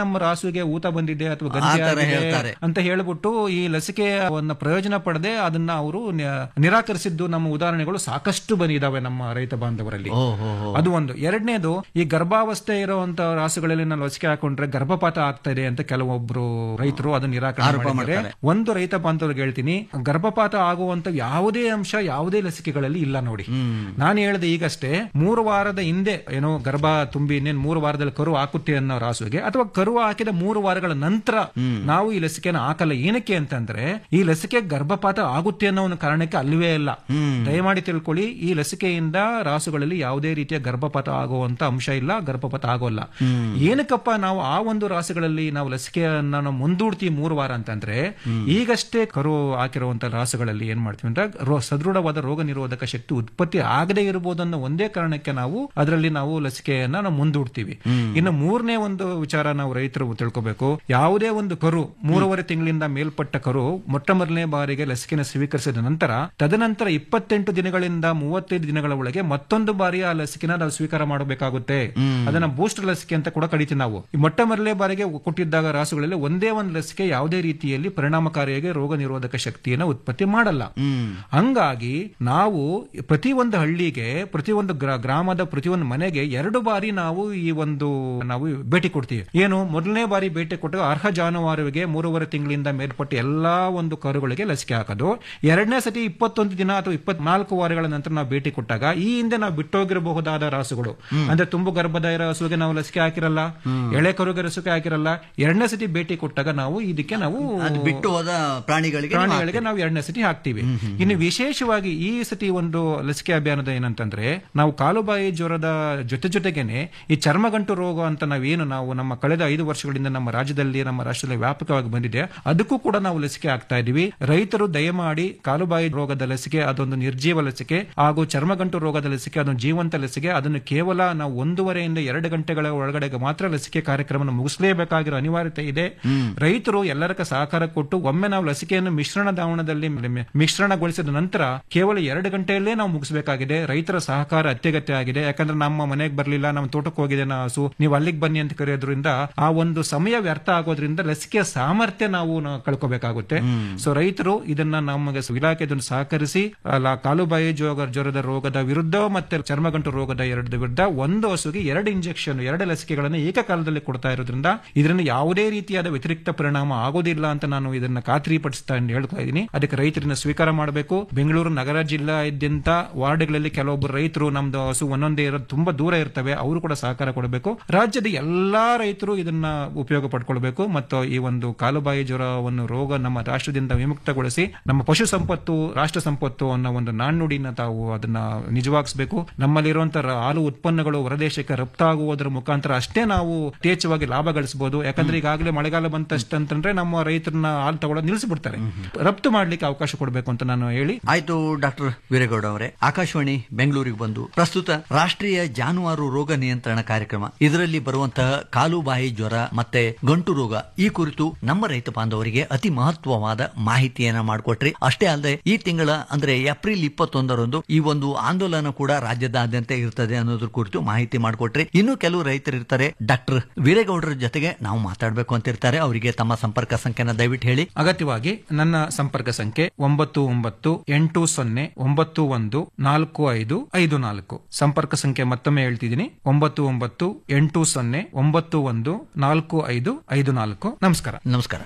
ನಮ್ಮ ರಾಸುಗೆ ಊತ ಬಂದಿದೆ ಅಥವಾ ಆ ಗಂಜಿ ತರ ಆಗಿದೆ ಹೇಳ್ತಾರೆ. ಅಂತ ಹೇಳ್ಬಿಟ್ಟು ಈ ಲಸಿಕೆಯನ್ನ ಪ್ರಯೋಜನ ಪಡೆದೇ ಅದನ್ನ ಅವರು ನಿರಾಕರಿಸಿದ್ದು ನಮ್ಮ ಉದಾಹರಣೆಗಳು ಸಾಕಷ್ಟು ಬಂದಿದ್ದಾವೆ ನಮ್ಮ ರೈತ ಬಾಂಧವರಲ್ಲಿ ಓ, ಹೋ, ಹೋ. ಅದು ಒಂದು ಎರಡನೇದು ಈ ಗರ್ಭಾವಸ್ಥೆ ಇರುವಂತ ರಾಸುಗಳಲ್ಲಿ ನಾವು ಲಸಿಕೆ ಹಾಕೊಂಡ್ರೆ ಗರ್ಭಪಾತ ಆಗ್ತಾ ಇದೆ ಅಂತ ಕೆಲವೊಬ್ರು ರೈತರು ಅದನ್ನ ನಿರಾಕರಣೆ ಆರೋಪ ಮಾಡಿದ್ದಾರೆ ಮಾಡ್ತಾರೆ. ಒಂದು ರೈತ ಬಾಂಧವ್ರಿಗೆ ಹೇಳ್ತೀನಿ ಗರ್ಭಪಾತ ಆಗುವಂತ ಯಾವುದೇ ಅಂಶ ಯಾವುದೇ ಲಸಿಕೆಗಳಲ್ಲಿ ಇಲ್ಲ ನೋಡಿ ನಾನು ಹೇಳಿದೆ ಈಗಷ್ಟೇ ಮೂರು ವಾರದ ಹಿಂದೆ ಏನೋ ಗರ್ಭ ತುಂಬಿ ಇನ್ನೇನು ಮೂರು ವಾರದಲ್ಲಿ ಕರು ಹಾಕುತ್ತೆ ಅನ್ನೋ ರಾಸುಗೆ ಅಥವಾ ಕರು ಹಾಕಿದ ಮೂರು ವಾರಗಳ ನಂತರ ನಾವು ಈ ಲಸಿಕೆನ ಹಾಕಲ್ಲ ಏನಕ್ಕೆ ಅಂತಂದ್ರೆ ಈ ಲಸಿಕೆ ಗರ್ಭಪಾತ ಆಗುತ್ತೆ ಅನ್ನೋ ಒಂದು ಕಾರಣಕ್ಕೆ ಅಲ್ವೇ ಇಲ್ಲ ದಯಮಾಡಿ ತಿಳ್ಕೊಳ್ಳಿ ಈ ಲಸಿಕೆಯಿಂದ ರಾಸುಗಳಲ್ಲಿ ಯಾವುದೇ ರೀತಿಯ ಗರ್ಭಪಾತ ಆಗುವಂತ ಅಂಶ ಇಲ್ಲ ಗರ್ಭಪಾತ ಆಗೋಲ್ಲ ಏನಕ್ಕಪ್ಪ ನಾವು ಆ ಒಂದು ರಾಸುಗಳಲ್ಲಿ ನಾವು ಲಸಿಕೆಯನ್ನ ನಾವು ಮುಂದೂಡ್ತೀವಿ ಮೂರು ವಾರ ಅಂತಂದ್ರೆ ಈಗಷ್ಟೇ ಕರು ಹಾಕಿರುವಂತ ರಾಸುಗಳಲ್ಲಿ ಏನ್ ಮಾಡ್ತೀವಿ ಅಂತ ರೋ- ಸದೃಢವಾದ ರೋಗ ನಿರೋಧಕ ಶಕ್ತಿ ಉತ್ಪತ್ತಿ ಆಗದೇ ಇರಬಹುದು ಅನ್ನೋ ಒಂದೇ ಕಾರಣಕ್ಕೆ ನಾವು ಅದರಲ್ಲಿ ನಾವು ಲಸಿಕೆಯನ್ನ ನಾವು ಮುಂದೂಡ್ತೀವಿ ಇನ್ನು ಮೂರನೇ ಒಂದು ವಿಚಾರ ನಾವು ರೈತರು ತಿಳ್ಕೋಬೇಕು ಯಾವುದೇ ಒಂದು ಕರು ಮೂರುವರೆ ತಿಂಗಳಿಂದ ಮೇಲ್ಪಟ್ಟ ಕರು ಮೊಟ್ಟ ಮೊದಲನೇ ಬಾರಿಗೆ ಲಸಿಕೆನ ಸ್ವೀಕರಿಸಿದ ನಂತರ ತದನಂತರ ಇಪ್ಪತ್ತೆಂಟು ದಿನಗಳಿಂದ ಮೂವತ್ತೈದು ದಿನಗಳ ಒಳಗೆ ಮತ್ತೊಂದು ಬಾರಿ ಆ ಲಸಿಕೆನ ನಾವು ಸ್ವೀಕಾರ ಮಾಡಬೇಕಾಗುತ್ತೆ ಅದನ್ನ ಬೂಸ್ಟರ್ ಲಸಿಕೆ ಅಂತ ಕೂಡ ಕರಿತೀವಿ ನಾವು ಈ ಮೊಟ್ಟ ಮೊದಲನೇ ಬಾರಿಗೆ ಕೊಟ್ಟಿದ್ದಾಗ ರಾಸುಗಳಲ್ಲಿ ಒಂದೇ ಒಂದು ಲಸಿಕೆ ಯಾವುದೇ ರೀತಿಯಲ್ಲಿ ಪರಿಣಾಮಕಾರಿಯಾಗಿ ರೋಗ ನಿರೋಧಕ ಶಕ್ತಿಯನ್ನು ಉತ್ಪತ್ತಿ ಮಾಡಲ್ಲ ಹಂಗಾಗಿ ನಾವು ಪ್ರತಿ ಒಂದು ಹಳ್ಳಿಗೆ ಪ್ರತಿ ಒಂದು ಗ್ರಾ- ಗ್ರಾಮದ ಪ್ರತಿ ಒಂದು ಮನೆಗೆ ಎರಡು ಬಾರಿ ನಾವು ಈ ಒಂದು ನಾವು ಭೇಟಿ ಕೊಡ್ತೀವಿ ಏನು ಮೊದಲನೇ ಬಾರಿ ಭೇಟಿ ಕೊಟ್ಟಾಗ ಅರ್ಹ ಜಾನುವಾರುವಿಗೆ ಮೂರುವರೆ ತಿಂಗಳಿಂದ ಮೇಲ್ಪಟ್ಟ ಎಲ್ಲಾ ಒಂದು ಕರುಗಳಿಗೆ ಲಸಿಕೆ ಹಾಕೋದು ಎರಡನೇ ಸತಿ ಇಪ್ಪತ್ತೊಂದು ದಿನ ಅಥವಾ ಇಪ್ಪತ್ನಾಲ್ಕು ವಾರಗಳ ನಂತರ ನಾವು ಭೇಟಿ ಕೊಟ್ಟಾಗ ಈ ಹಿಂದೆ ನಾವು ಬಿಟ್ಟೋಗಿರಬಹುದಾದ ರಾಸುಗಳು ಅಂದ್ರೆ ತುಂಬು ಗರ್ಭದ ರಾಸುಗೆ ನಾವು ಲಸಿಕೆ ಹಾಕಿರಲ್ಲ ಎಳೆ ಕರುಗೆ ಲಸಿಕೆ ಹಾಕಿರಲ್ಲ ಎರಡನೇ ಸತಿ ಭೇಟಿ ಕೊಟ್ಟಾಗ ನಾವು ಇದಕ್ಕೆ ನಾವು ಅದು ಬಿಟ್ಟು ಹೋದ ಪ್ರಾಣಿಗಳಿಗೆ ನೀವು ಪ್ರಾಣಿಗಳಿಗೆ ನಾವು ಎರಡನೇ ಸತಿ ಹಾಕ್ತಿವಿ ಇನ್ನು ವಿಶೇಷವಾಗಿ ಈ ಸತಿ ಒಂದು ಲಸಿಕೆ ಅಭಿಯಾನದ ಏನಂತಂದ್ರೆ ನಾವು ಕಾಲುಬಾಯಿ ಜ್ವರದ ಜೊತೆ ಜೊತೆಗೇನೆ ಈ ಚರ್ಮಗಂಟು ರೋಗ ಅಂತ ನಾವೇನು ನಾವು ನಮ್ಮ ಕಳೆದ ಐದು ವರ್ಷಗಳಿಂದ ನಮ್ಮ ರಾಜ್ಯದಲ್ಲಿ ನಮ್ಮ ರಾಷ್ಟ್ರದಲ್ಲಿ ವ್ಯಾಪಕವಾಗಿ ಬಂದಿದೆ ಅದಕ್ಕೂ ಕೂಡ ನಾವು ಲಸಿಕೆ ಹಾಕ್ತಾ ಇದೀವಿ ರೈತರು ದಯಮಾಡಿ ಕಾಲುಬಾಯಿ ರೋಗದ ಲಸಿಕೆ ಅದೊಂದು ನಿರ್ಜೀವ ಲಸಿಕೆ ಹಾಗೂ ಚರ್ಮಗಂಟು ರೋಗದ ಲಸಿಕೆ ಅದೊಂದು ಜೀವಂತ ಲಸಿಕೆ ಅದನ್ನು ಕೇವಲ ನಾವು ಒಂದೂವರೆಯಿಂದ ಎರಡು ಗಂಟೆಗಳ ಒಳಗಡೆ ಮಾತ್ರ ಲಸಿಕೆ ಕಾರ್ಯಕ್ರಮ ಮುಗಿಸಲೇಬೇಕಾಗಿರೋ ಅನಿವಾರ್ಯತೆ ಇದೆ ರೈತರು ಎಲ್ಲರಕ್ಕ ಸಹಕಾರ ಕೊಟ್ಟು ಒಮ್ಮೆ ನಾವು ಲಸಿಕೆಯನ್ನು ಮಿಶ್ರಣ ದಾವಣದಲ್ಲಿ ಮಿ- ಮಿಶ್ರಣಗೊಳಿಸಿದ ನಂತರ ಕೇವಲ ಎರಡು ಗಂಟೆಯಲ್ಲೇ ನಾವು ಮುಗಿಸಬೇಕಾಗಿದೆ ರೈತರ ಸಹಕಾರ ಅತ್ಯಗತ್ಯ ಆಗಿದೆ ಯಾಕಂದ್ರೆ ನಮ್ಮ ಮನೆಗೆ ಬರಲಿಲ್ಲ ನಮ್ಮ ತೋಟಕ್ಕೆ ಹೋಗಿದೆ ನಾ ಹಸು ನೀವು ಅಲ್ಲಿಗೆ ಬನ್ನಿ ಅಂತ ಕರೆಯೋದ್ರಿಂದ ಆ ಒಂದು ಸಮಯ ವ್ಯರ್ಥ ಆಗೋದ್ರಿಂದ ಲಸಿಕೆಯ ಸಾಮರ್ಥ್ಯ ನಾವು ನ- ಕಳ್ಕೋಬೇಕಾಗುತ್ತೆ ಸೊ ರೈತರು ಇದನ್ನ ನಮಗೆ ಸ- ಇಲಾಖೆ ಇದನ್ನು ಸಹಕರಿಸಿ ಅಲ್ಲ, ಕಾಲುಬಾಯಿ ಜ್ವರ ಜ್ವರದ ರೋಗದ ವಿರುದ್ಧ ಮತ್ತೆ ಚರ್ಮಗಂಟು ರೋಗದ ಎರಡು ವಿರುದ್ಧ ಒಂದು ಹಸುಗೆ ಎರಡು ಇಂಜೆಕ್ಷನ್ ಎರಡು ಲಸಿಕೆಗಳನ್ನು ಏಕಕಾಲದಲ್ಲಿ ಕೊಡ್ತಾ ಇರೋದ್ರಿಂದ ಇದರಿಂದ ಯಾವುದೇ ರೀತಿಯಾದ ವ್ಯತಿರಿಕ್ತ ಪರಿಣಾಮ ಆಗೋದಿಲ್ಲ ಅಂತ ನಾನು ಇದನ್ನ ಖಾತ್ರಿಪಡಿಸ್ತಾ ಹೇಳ್ತಾ ಇದ್ದೀನಿ ಅದಕ್ಕೆ ರೈತರನ್ನ ಸ್ವೀಕಾರ ಮಾಡಬೇಕು ಬೆಂಗಳೂರು ನಗರ ಜಿಲ್ಲಾದ್ಯಂತ ವಾರ್ಡ್ಗಳಲ್ಲಿ ಕೆಲವೊಬ್ಬರು ರೈತರು ನಮ್ದು ಹಸು ಒಂದೊಂದೇ ಇರೋದು ತುಂಬಾ ದೂರ ಇರ್ತವೆ ಅವರು ಕೂಡ ಸಹಕಾರ ಕೊಡಬೇಕು ರಾಜ್ಯದ ಎಲ್ಲಾ ರೈತರು ಇದನ್ನ ಉಪಯೋಗ ಪಡ್ಕೊಳ್ಬೇಕು ಮತ್ತು ಈ ಒಂದು ಕಾಲುಬಾಯಿ ಜ್ವರವನ್ನು ರೋಗ ನಮ್ಮ ರಾಷ್ಟ್ರದಿಂದ ವಿಮುಕ್ತಗೊಳಿಸಿ ನಮ್ಮ ಪಶು ಸಂಪತ್ತು ರಾಷ್ಟ್ರ ಸಂಪತ್ತು ಅನ್ನೋ ಒಂದು ನಾಣ್ಣುಡಿನ ತಾವು ಅದನ್ನ ನಿಜವಾಗಿಸಬೇಕು ನಮ್ಮಲ್ಲಿರುವಂತಹ ರ- ಹಾಲು ಉತ್ಪನ್ನಗಳು ಹೊರದೇಶಕ್ಕೆ ರಫ್ತಾಗುವುದರ ಮುಖಾಂತರ ಅಷ್ಟೇ ನಾವು ಯಥೇಚ್ಛವಾಗಿ ಲಾಭ ಗಳಿಸಬಹುದು ಯಾಕಂದ್ರೆ ಈಗಾಗಲೇ ಮಳೆಗಾಲ ಬಂತಷ್ಟಂತಂದ್ರೆ ನಮ್ಮ ರೈತರನ್ನ ಹಾಲು ತಗೊಳ್ಳೋದು ನಿಲ್ಲಿಸ್ಬಿಡ್ತಾರೆ ರಫ್ತು ಮಾಡ್ಲಿಕ್ಕೆ ಅವಕಾಶ ಕೊಡಬೇಕು ಅಂತ ನಾನು ಹೇಳಿ ಆಯ್ತು ಡಾಕ್ಟರ್ ವೀರೇಗೌಡ ಅವರೇ ಆಕಾಶವಾಣಿ ಬೆಂಗಳೂರಿಗೆ ಬಂದು ಪ್ರಸ್ತುತ ರಾಷ್ಟ್ರೀಯ ಜಾನುವಾರು ರೋಗ ನಿಯಂತ್ರಣ ಕಾರ್ಯಕ್ರಮ ಇದರಲ್ಲಿ ಬರುವಂತಹ ಕಾಲುಬಾಯಿ ಜ್ವರ ಮತ್ತೆ ಗಂಟು ರೋಗ ಈ ಕುರಿತು ನಮ್ಮ ರೈತ ಬಾಂಧವರಿಗೆ ಅತಿ ಮಹತ್ವವಾದ ಮಾಹಿತಿಯನ್ನ ಮಾಡಿಕೊಟ್ರಿ ಅಷ್ಟೇ ಅಲ್ಲದೆ ಈ ತಿಂಗಳ ಅಂದ್ರೆ ಏಪ್ರಿಲ್ ಇಪ್ಪತ್ತೊಂದರಂದು ಈ ಒಂದು ಆಂದೋಲನ ಕೂಡ ರಾಜ್ಯದಾದ್ಯಂತ ಇರ್ತದೆ ಅನ್ನೋದ್ರ ಕುರಿತು ಮಾಹಿತಿ ಮಾಡಿಕೊಟ್ರಿ ಇನ್ನು ಕೆಲವು ರೈತರು ಇರ್ತಾರೆ ಡಾಕ್ಟರ್ ವೀರೇಗೌಡರ ಜೊತೆಗೆ ನಾವು ಮಾತಾಡಬೇಕು ಅಂತ ಇರ್ತಾರೆ ಅವರಿಗೆ ತಮ್ಮ ಸಂಪರ್ಕ ಸಂಖ್ಯೆನ ದಯವಿಟ್ಟು ಹೇಳಿ ಅಗತ್ಯವಾಗಿ ನನ್ನ ಸಂಪರ್ಕ ಸಂಖ್ಯೆ ಒಂಬತ್ತು ಒಂಬತ್ತು ಎಂಟು ಸೊನ್ನೆ ಒಂಬತ್ತು ಒಂದು ನಾಲ್ಕು ಐದು ಐದು ನಾಲ್ಕು ಸಂಪರ್ಕ ಸಂಖ್ಯೆ ಮತ್ತೊಮ್ಮೆ ಹೇಳ್ತಿದ್ದೀನಿ ಒಂಬತ್ತು ಒಂಬತ್ತು ಎಂಟು ಸೊನ್ನೆ ಒಂಬತ್ತು ಒಂದು ನಾಲ್ಕು ಐದು ಐದು ನಾಲ್ಕು ನಮಸ್ಕಾರ ನಮಸ್ಕಾರ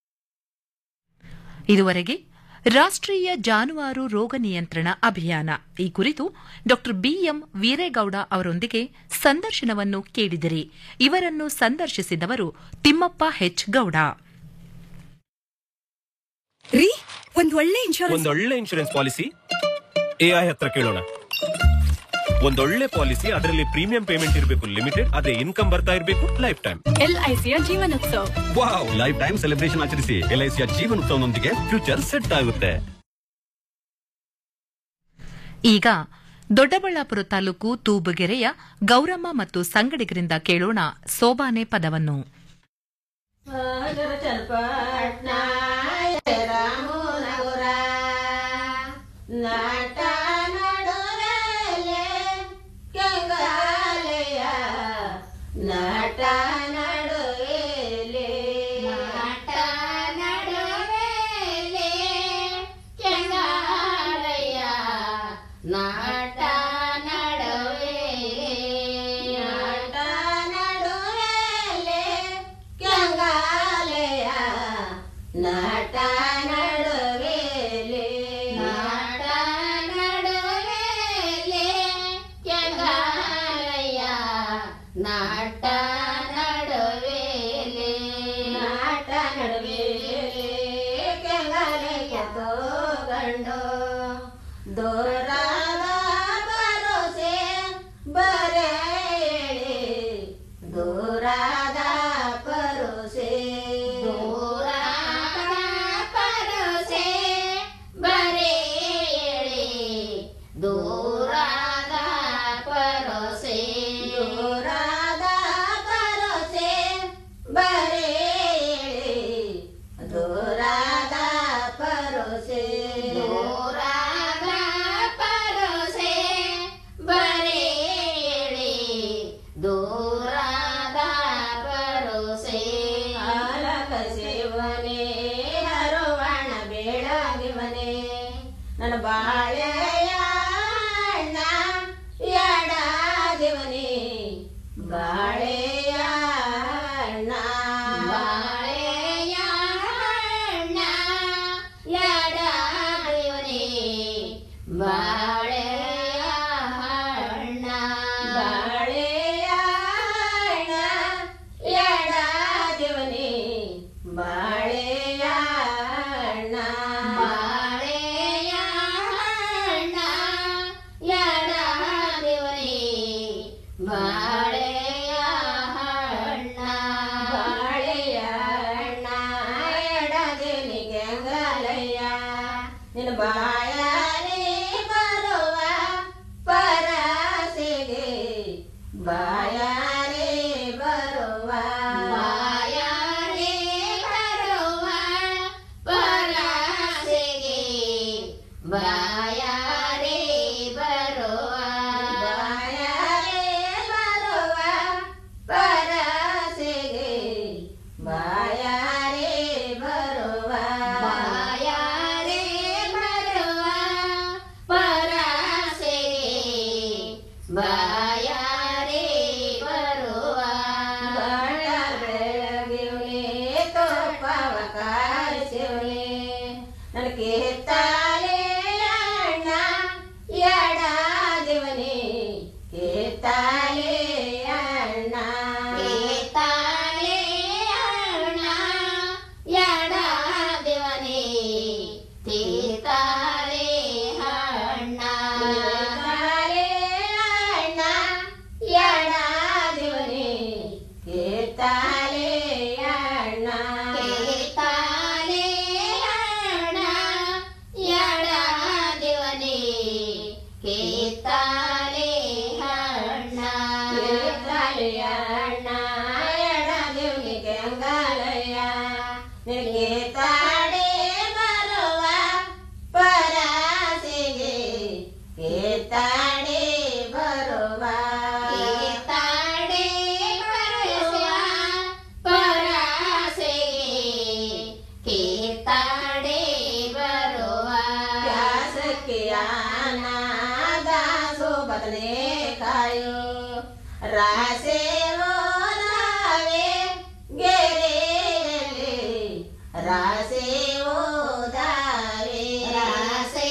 ಇದುವರೆಗೆ ರಾಷ್ಟ್ರೀಯ ಜಾನುವಾರು ರೋಗ ನಿಯಂತ್ರಣ ಅಭಿಯಾನ ಈ ಕುರಿತು ಡಾಕ್ಟರ್ ಬಿಎಂ ವೀರೇಗೌಡ ಅವರೊಂದಿಗೆ ಸಂದರ್ಶನವನ್ನು ಕೇಳಿದಿರಿ ಇವರನ್ನು ಸಂದರ್ಶಿಸಿದವರು ತಿಮ್ಮಪ್ಪ ಹೆಚ್ ಗೌಡ ರೀ ಒಂದ್ ಒಳ್ಳೆ ಇನ್ಶೂರೆನ್ಸ್ ಒಂದೊಳ್ಳೆ ಇನ್ಶೂರೆನ್ಸ್ ಪಾಲಿಸಿ ಎಐ ಹತ್ರ ಕೇಳೋಣ ಒಂದೊಳ್ಳೆ ಪಾಲಿಸಿ ಅದರಲ್ಲಿ ಪ್ರೀಮಿಯಂ ಪೇಮೆಂಟ್ ಇರಬೇಕು ಲಿಮಿಟೆಡ್ ಅದೇ ಇನ್ಕಮ್ ಬರ್ತಾ ಇರಬೇಕು ಲೈಫ್ ಟೈಮ್ ಎಲ್ಐಸಿಯ Jeevanotsav wow life time celebration ಆಚರಿಸಿ ಎಲ್ಐಸಿಯ ಜೀವನೋತ್ಸವನೊಂದಿಗೆ ಫ್ಯೂಚರ್ ಸೆಟ್ ಆಗುತ್ತೆ ಈಗ ದೊಡ್ಡಬಳ್ಳಾಪುರ ತಾಲೂಕು ತೂಬುಗೆರೆಯ ಗೌರಮ್ಮ ಮತ್ತು ಸಂಗಡಿಗರಿಂದ ಕೇಳೋಣ ಸೋಬಾನೆ ಪದವನ್ನು ನಾಟ ನಡುವೆಲೆ ಕೆಂಗಾಲೆಯ ನಾಟ ನಡುವೆ ನಾಟ ನಡುವೆ ನಾಟ ನಡುವೆಲೆ ಕೆಂಗಾಲೆಯ ನಾಟ ನಡುವೆಲೆ ನಾಟ ನಡುವೆಲೆ ಕೆಂಗಾಲೆಯ ನಾಟ ನಡುವೆಲೆ ನಾಟ ನಡುವೆಲೆ ಕೆಂಗಾಲೆಯ ತೋಗಂಡು ದೂರದ ಭರೋಸೆ ಬರೇಳಿ ದೂರದ ಪರೋಸೆ ದೂರದ ಪರೋಸೆ ಬರೇಳಿ ದೂರದ ಪರೋಸೆ ದೂರದ ಪರೋಸೆ ಬರೇಳಿ ದೂರದ ಪರೋಸೆ ದೂರದ ಪರೋಸೆ ಬರೇಳಿ ದೂರದ ಪರೋಸೆ ಹಾಲಕ ಶಿವನೇ ಹರುವಣ ಬೆಳಗಿವನೇ ನನ್ನ ಬಾಳೆಯ ಅಣ್ಣ ಎಡಾದಿವನೇ ಬಾಳೆಯ ಅಣ್ಣ ಬಾಳೆಯ ಅಣ್ಣ ಎಡಾದಿವನೇ ಬಾಳೆಯ ಅಣ್ಣ ಬಾಳೆಯ ಅಣ್ಣ ಎಡಾದಿವನೇ ಬಾಳೆಯ ಅಣ್ಣ ಬಾಳೆಯ ಅಣ್ಣ ಎಡಾದಿವನೇ ಬಾಳೆಯ ಅಣ್ಣ ಬಾಳೆಯ ಅಣ್ಣ ಎಡದಿನಿ ಗಂಗಲಯ್ಯ ನಿನ್ನ ಬಾಯಾರಿ ಬರುವ ಪರಾಸೆಗೆ ಬಾಯಾರಿ ಬರುವ ಬಾಯಾರಿ ಬರುವ ಪರಾಸೆಗೆ ಬಾಯಾರಿ ಬರುವ ಬಾಯಾರಿ ಬರುವ ಪರಾಸೆಗೆ ಬಾಯಾರಿ ಬರುವ ಬಾಯಾರಿ ಬರುವ ಪರಾಸೆಗೆ ಬಾಯಾರಿ ಬರುವ ಬಾಳ ಬೆಳಗಿವನೇ ತೋಪವ ಕಾಯಿಸಿವನೇ ನನ್ನ ಕೇತಾಲೆ ಅಣ್ಣ ಎಡಾದಿವನೇ ಕೇತಾಲೆ ಅಣ್ಣ ಕೇತಾಲೆ ಅಣ್ಣ ಎಡಾದಿವನೇ ತೀತಾಲೆ ಅಣ್ಣ ಕೇತಾಲೆ ಅಣ್ಣ ಎಡಾದಿವನೇ ಕೇತಾಲೆ ಅಣ್ಣ ಕೇತಾಲೆ ಅಣ್ಣ ಎಡಾದಿವನೇ ಕೇತಾಲೆ ಅಣ್ಣ ಕೇತಾಲೆ ಅಣ್ಣ ಎಡಾದಿವನೇ ಗಂಗಾಲಯ್ಯ ನಿನಗೆ ತಾಡೆ ಬರುವ ಪರಾಸೆಗೆ ಕೇತಾಡೆ ಬರುವ ಕೇತಾಡೆ ಬರುವ ಪರಾಸೆಗೆ ಕೇತಾಡೆ ಬರುವ ವ್ಯಾಸಕ್ಕಿಯಾನ ದಾಸು ಬದನೆ ಕಾಯು ರಾಸೆ ಓದಾವೆ ಗೆರೆಯಲ್ಲಿ ರಾಸೆ ಓದಾವೆ ರಾಸೆ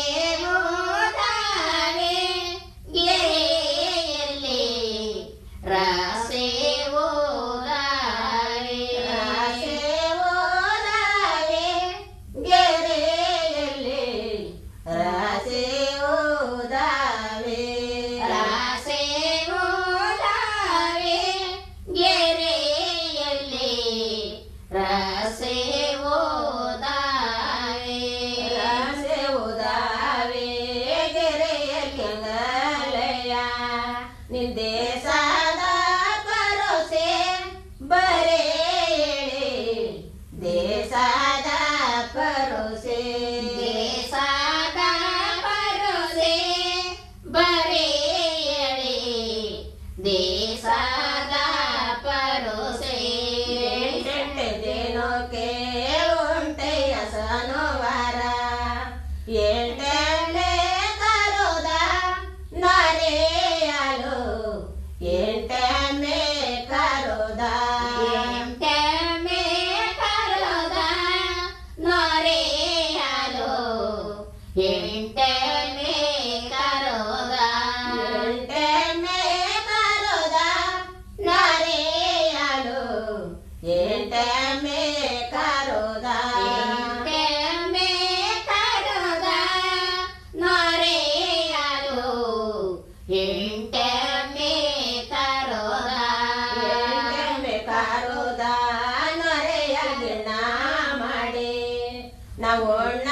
ಓದಾವೆ ಗೆರೆಯಲ್ಲಿ ರಾಸೆ ಓದಾವೆ ರಾಸೆ ಓದಾವೆ ಗೆರೆಯಲ್ಲಿ ರಾಸೆ ಓದಾವೆ ರಾಸೆ ಓದಾವೆ ಗೆರೆಯಲ್ಲಿ ರಾಸೆ ಓದಾವೆ ರಾಸೆ ಓದಾವೆ ಗೆರೆಯಲ್ಲಿ ಅಂಗಲಯ್ಯ ನಿಂದೆ ಸಾದ ಭರೋಸೆ ಬರೇಳಿ ದೇಶದ ಭರೋಸೆ ದೇಶದ ಭರೋಸೆ ಬರೇಳಿ ದೇಶದ ಭರೋಸೆ ಎಂಟೆಂಟೇನೋಕೆ ಉಂಟೆಯ ಸನೋವಾರ ಎಂಟೆಂಟೆ ಕರೋದ ಎಂಟೆಮ್ಮೆ ತರೋದ ಎಂಟೆಮ್ಮೆ ಕಾರೋದ ನೊರೆಯ ಗಿಣ ಮಾಡಿ ನಾವು ಒಣ್ಣ